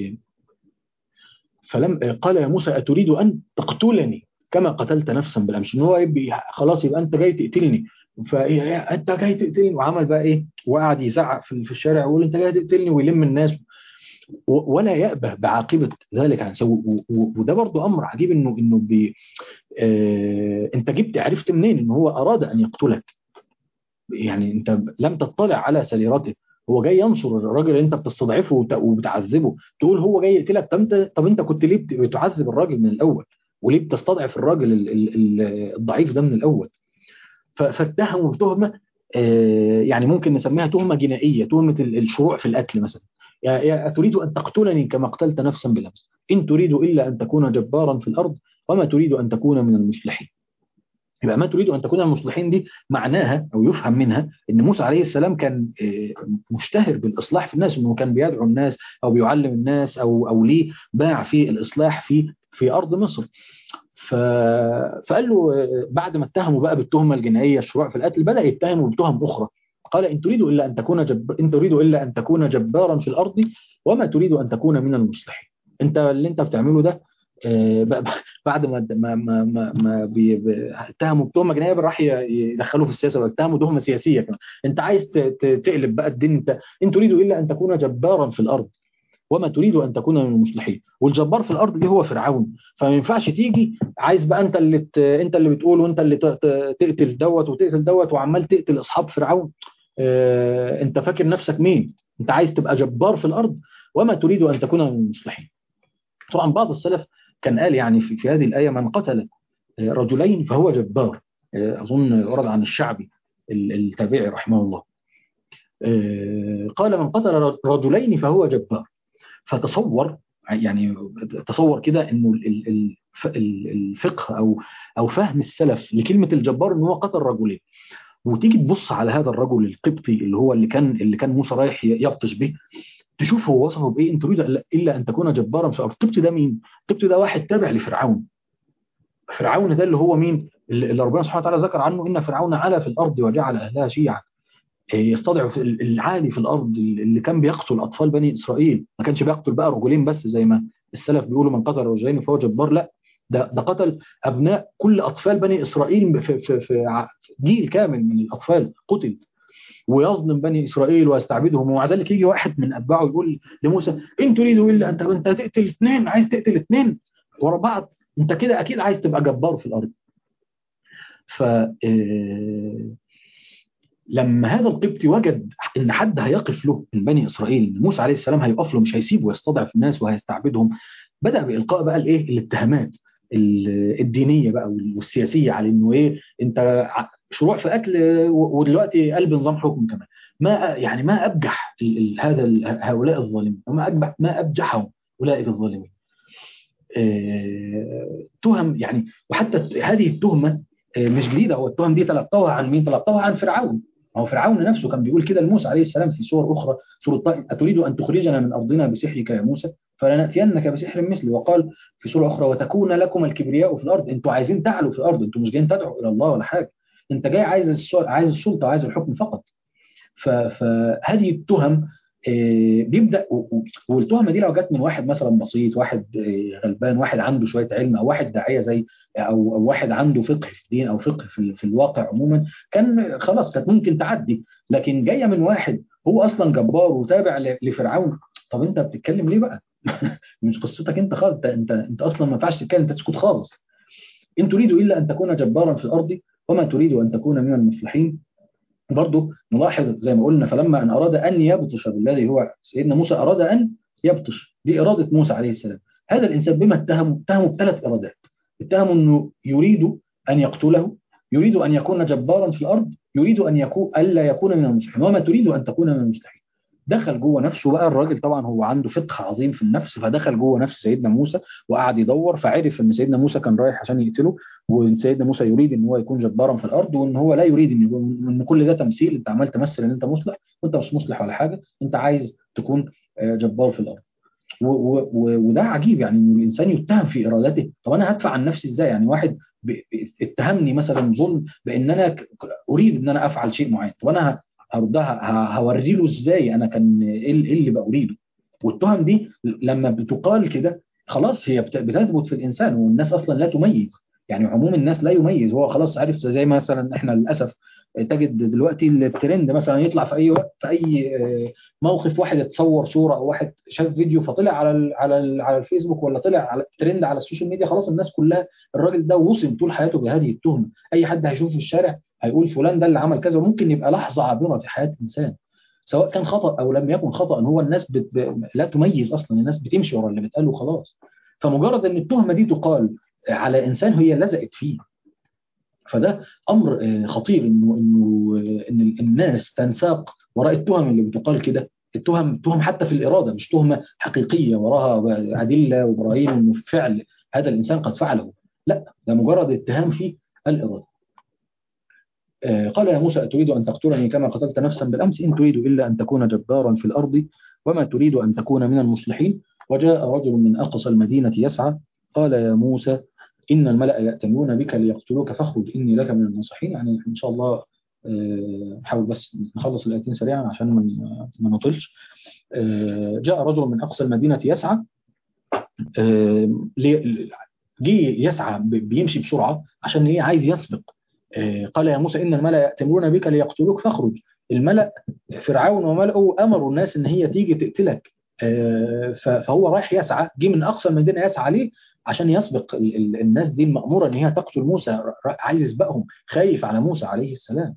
فلم قال يا موسى اتريد ان تقتلني كما قتلت نفسا بالامس ان هو يبقى خلاص يبقى انت جاي تقتلني فانت جاي تقتلني وعمل بقى ايه وقعد يزعق في الشارع ويقول انت جاي تقتلني ويلم الناس ولا يأبه بعاقبة ذلك عن سوء وده برضو أمر عجيب إنه إنه بي آه أنت جبت عرفت منين إن هو أراد أن يقتلك يعني أنت لم تطلع على سريرته هو جاي ينصر الراجل اللي انت بتستضعفه وت- وبتعذبه تقول هو جاي يقتلك طب انت طب انت كنت ليه بت- بتعذب الراجل من الاول وليه بتستضعف الراجل ال- ال- ال- الضعيف ده من الاول ف- فاتهموا بتهمه آه، يعني ممكن نسميها تهمه جنائيه تهمه ال- الشروع في القتل مثلا يا يا أتريد أن تقتلني كما قتلت نفسا بالأمس إن تريد إلا أن تكون جبارا في الأرض وما تريد أن تكون من المصلحين يبقى ما تريد أن تكون من المصلحين دي معناها أو يفهم منها أن موسى عليه السلام كان آه، مشتهر بالإصلاح في الناس أنه كان بيدعو الناس أو بيعلم الناس أو أو ليه باع في الإصلاح في في أرض مصر ف... فقال له آه، بعد ما اتهموا بقى بالتهمة الجنائية الشروع في القتل بدأ يتهموا بتهم أخرى قال إن تريد إلا أن تكون جب... إن تريد إلا أن تكون جبارا في الأرض وما تريد أن تكون من المصلحين أنت اللي أنت بتعمله ده آه، ب- ب- بعد ما ما ما ما, ما بي- ب- اتهموا بتهمه جنائيه راح ي- يدخلوه في السياسه واتهموا تهمه سياسيه كمان انت عايز ت- ت- تقلب بقى الدين انت ان تريد الا ان تكون جبارا في الارض وما تريد ان تكون من المصلحين والجبار في الارض دي هو فرعون فما ينفعش تيجي عايز بقى انت اللي ت... انت اللي بتقول وانت اللي ت... ت- تقتل دوت وتقتل دوت وعمال تقتل اصحاب فرعون اه... انت فاكر نفسك مين انت عايز تبقى جبار في الارض وما تريد ان تكون من المصلحين طبعا بعض السلف كان قال يعني في, في هذه الايه من قتل آه، رجلين فهو جبار آه، اظن ورد عن الشعبي ال- التابعي رحمه الله آه، قال من قتل رجلين فهو جبار فتصور يعني تصور كده انه ال- ال- ال- ف- ال- الفقه او او فهم السلف لكلمه الجبار ان هو قتل رجلين وتيجي تبص على هذا الرجل القبطي اللي هو اللي كان اللي كان موسى رايح يبطش به تشوف هو وصفه بايه ان تريد إلا- الا ان تكون جبارا في الارض القبطي ده مين؟ القبطي ده واحد تابع لفرعون فرعون ده اللي هو مين؟ اللي اللي ربنا سبحانه وتعالى ذكر عنه ان فرعون علا في الارض وجعل اهلها شيعا إيه، يستضعف ال- العالي في الارض اللي كان بيقتل اطفال بني اسرائيل ما كانش بيقتل بقى رجلين بس زي ما السلف بيقولوا من قتل رجلين فهو جبار لا ده ده قتل ابناء كل اطفال بني اسرائيل في في في ع- جيل كامل من الاطفال قتل ويظلم بني اسرائيل ويستعبدهم ومع ذلك يجي واحد من اتباعه يقول لموسى ان تريد الا انت انت تقتل اثنين عايز تقتل اثنين ورا بعض انت كده اكيد عايز تبقى جبار في الارض ف آه، لما هذا القبطي وجد ان حد هيقف له من بني اسرائيل ان موسى عليه السلام هيقف له مش هيسيبه يستضعف الناس وهيستعبدهم بدا بالقاء بقى الايه الاتهامات ال- الدينيه بقى والسياسيه على انه ايه انت ع- شروع في قتل و- ودلوقتي قلب نظام حكم كمان ما يعني ما ابجح ال- ال- هذا ال- هؤلاء الظالمين وما ابجح ما ابجحهم اولئك الظالمين آه، تهم يعني وحتى هذه التهمه آه، مش جديده هو التهم دي تلقوها عن مين؟ تلقوها عن فرعون هو فرعون نفسه كان بيقول كده لموسى عليه السلام في سور اخرى سوره طه اتريد ان تخرجنا من ارضنا بسحرك يا موسى فلناتينك بسحر مثله وقال في سوره اخرى وتكون لكم الكبرياء في الارض انتوا عايزين تعلوا في الارض انتوا مش جايين تدعوا الى الله ولا حاجه انت جاي عايز السل- عايز السلطه عايز الحكم فقط ف- فهذه التهم آه، بيبدا و- و- والتهمه دي لو جت من واحد مثلا بسيط واحد آه، غلبان واحد عنده شويه علم او واحد داعيه زي او او واحد عنده فقه في الدين او فقه في, ال- في الواقع عموما كان خلاص كانت ممكن تعدي لكن جايه من واحد هو اصلا جبار وتابع ل- لفرعون طب انت بتتكلم ليه بقى؟ مش قصتك انت خالص انت انت, انت اصلا ما ينفعش تتكلم انت تسكت خالص ان تريد الا ان تكون جبارا في الارض وما تريد ان تكون من المصلحين برضه نلاحظ زي ما قلنا فلما ان اراد ان يبطش بالذي هو سيدنا موسى اراد ان يبطش دي اراده موسى عليه السلام هذا الانسان بما اتهمه اتهمه بثلاث ارادات اتهمه انه يريد ان يقتله يريد ان يكون جبارا في الارض يريد ان يكون الا يكون من المصلحين وما تريد ان تكون من المصلحين دخل جوه نفسه بقى الراجل طبعا هو عنده فقه عظيم في النفس فدخل جوه نفس سيدنا موسى وقعد يدور فعرف ان سيدنا موسى كان رايح عشان يقتله وان سيدنا موسى يريد ان هو يكون جبارا في الارض وان هو لا يريد ان يكون ان كل ده تمثيل انت عمال تمثل ان انت مصلح وانت مش مصلح ولا حاجه انت عايز تكون آه، جبار في الارض و- و- و- وده عجيب يعني ان الانسان يتهم في ارادته طب انا هدفع عن نفسي ازاي يعني واحد ب- ب- اتهمني مثلا ظلم بان انا ك- اريد ان انا افعل شيء معين طب انا ه- هردها ه- هوري له ازاي انا كان ايه ال- إيه اللي بأريده والتهم دي لما بتقال كده خلاص هي بت- بتثبت في الانسان والناس اصلا لا تميز يعني عموم الناس لا يميز هو خلاص عارف زي مثلا احنا للاسف تجد دلوقتي الترند مثلا يطلع في اي وقت في اي آه، موقف واحد اتصور صوره او واحد شاف فيديو فطلع على ال على ال على الفيسبوك ولا طلع على ترند على السوشيال ميديا خلاص الناس كلها الراجل ده وصم طول حياته بهذه التهمه اي حد هيشوفه في الشارع هيقول فلان ده اللي عمل كذا وممكن يبقى لحظه عابره في حياه انسان سواء كان خطأ أو لم يكن خطأ هو الناس بت... ب... لا تميز أصلا الناس بتمشي ورا اللي بتقاله خلاص فمجرد أن التهمة دي تقال على إنسان هي لزقت فيه فده أمر خطير إنه إنه إن الناس تنساق وراء التهم اللي بتقال كده التهم تهم حتى في الإرادة مش تهمة حقيقية وراها أدلة وبراهين إنه فعل هذا الإنسان قد فعله لا ده مجرد اتهام في الإرادة قال يا موسى أتريد أن تقتلني كما قتلت نفسا بالأمس إن تريد إلا أن تكون جبارا في الأرض وما تريد أن تكون من المصلحين وجاء رجل من أقصى المدينة يسعى قال يا موسى إن الملأ يأتمون بك ليقتلوك فاخرج إني لك من الناصحين يعني إن شاء الله نحاول بس نخلص الآيتين سريعا عشان ما نطلش جاء رجل من أقصى المدينة يسعى جه يسعى بيمشي بسرعة عشان إيه عايز يسبق قال يا موسى إن الملأ يأتمرون بك ليقتلوك فاخرج الملأ فرعون وملأه أمروا الناس إن هي تيجي تقتلك فهو رايح يسعى جه من أقصى المدينة يسعى ليه عشان يسبق الناس دي المأمورة إن هي تقتل موسى عايز يسبقهم خايف على موسى عليه السلام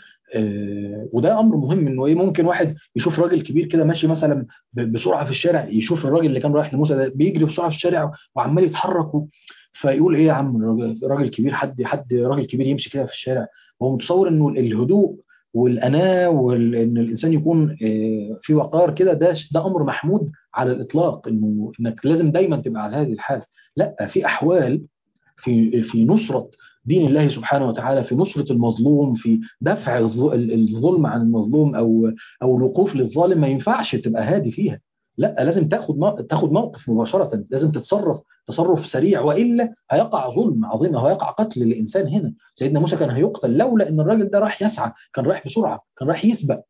وده امر مهم انه ايه ممكن واحد يشوف راجل كبير كده ماشي مثلا بسرعه في الشارع يشوف الراجل اللي كان رايح لموسى ده بيجري بسرعه في الشارع وعمال يتحرك فيقول ايه يا عم راجل كبير حد حد راجل كبير يمشي كده في الشارع هو متصور انه الهدوء والاناه وان الانسان يكون في وقار كده ده ده امر محمود على الاطلاق انه انك لازم دايما تبقى على هذه الحال لا في احوال في في نصره دين الله سبحانه وتعالى في نصرة المظلوم في دفع الظلم عن المظلوم أو أو الوقوف للظالم ما ينفعش تبقى هادي فيها لا لازم تاخد تاخد موقف مباشرة لازم تتصرف تصرف سريع وإلا هيقع ظلم عظيم هيقع قتل للإنسان هنا سيدنا موسى كان هيقتل لولا إن الراجل ده راح يسعى كان رايح بسرعة كان رايح يسبق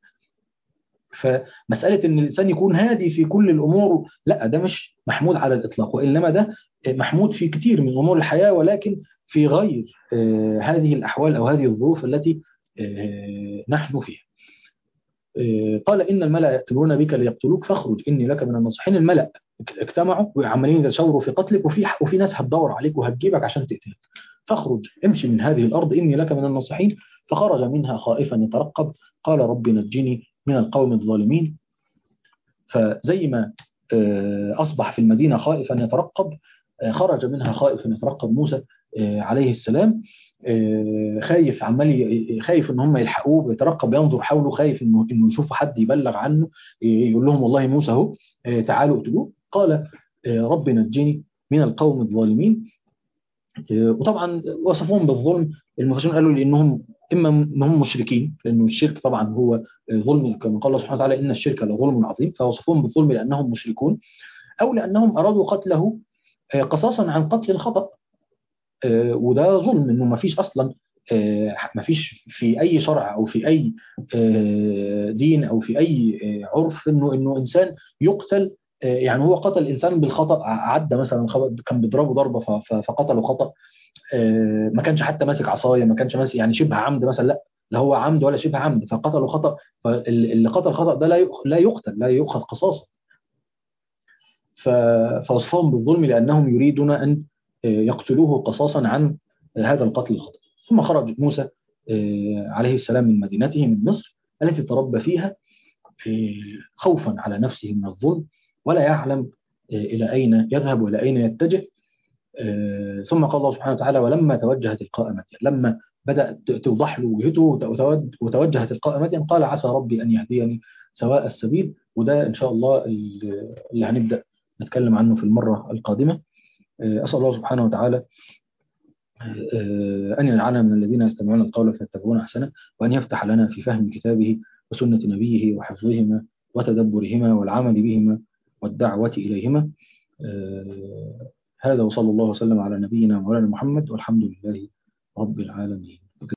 فمسألة إن الإنسان يكون هادي في كل الأمور لا ده مش محمود على الإطلاق وإنما ده محمود في كثير من أمور الحياة ولكن في غير هذه الأحوال أو هذه الظروف التي نحن فيها قال إن الملأ يأتمرون بك ليقتلوك فاخرج إني لك من الناصحين الملأ اجتمعوا وعمالين يتشاوروا في قتلك وفي وفي ناس هتدور عليك وهتجيبك عشان تقتلك فاخرج امشي من هذه الأرض إني لك من الناصحين فخرج منها خائفا يترقب قال رب نجني من القوم الظالمين فزي ما أصبح في المدينة خائفا يترقب خرج منها خائفا يترقب موسى عليه السلام خايف عمال خايف ان هم يلحقوه بيترقب ينظر حوله خايف انه انه يشوف حد يبلغ عنه يقول لهم والله موسى اهو تعالوا اقتلوه قال رب نجني من القوم الظالمين وطبعا وصفوهم بالظلم المفسرون قالوا لانهم اما انهم مشركين لانه الشرك طبعا هو ظلم كما قال الله سبحانه وتعالى ان الشرك لظلم عظيم فوصفوهم بالظلم لانهم مشركون او لانهم ارادوا قتله قصاصا عن قتل الخطأ وده ظلم انه ما فيش اصلا ما فيش في اي شرع او في اي دين او في اي عرف انه انه انسان يقتل يعني هو قتل انسان بالخطا عدى مثلا كان بيضربه ضربه فقتله خطا ما كانش حتى ماسك عصايه ما كانش ماسك يعني شبه عمد مثلا لا لا هو عمد ولا شبه عمد فقتله خطا فاللي قتل خطا ده لا لا يقتل لا يؤخذ قصاصا فوصفهم بالظلم لانهم يريدون ان يقتلوه قصاصا عن هذا القتل الخطأ ثم خرج موسى عليه السلام من مدينته من مصر التي تربى فيها خوفا على نفسه من الظلم ولا يعلم إلى أين يذهب وإلى أين يتجه ثم قال الله سبحانه وتعالى ولما توجه تلقاء مدين لما بدأت توضح له وجهته وتوجه تلقاء مدين قال عسى ربي أن يهديني سواء السبيل وده إن شاء الله اللي هنبدأ نتكلم عنه في المرة القادمة أسأل الله سبحانه وتعالى أن يجعلنا من الذين يستمعون القول فيتبعون أحسنه وأن يفتح لنا في فهم كتابه وسنة نبيه وحفظهما وتدبرهما والعمل بهما والدعوة إليهما هذا وصلى الله وسلم على نبينا مولانا محمد والحمد لله رب العالمين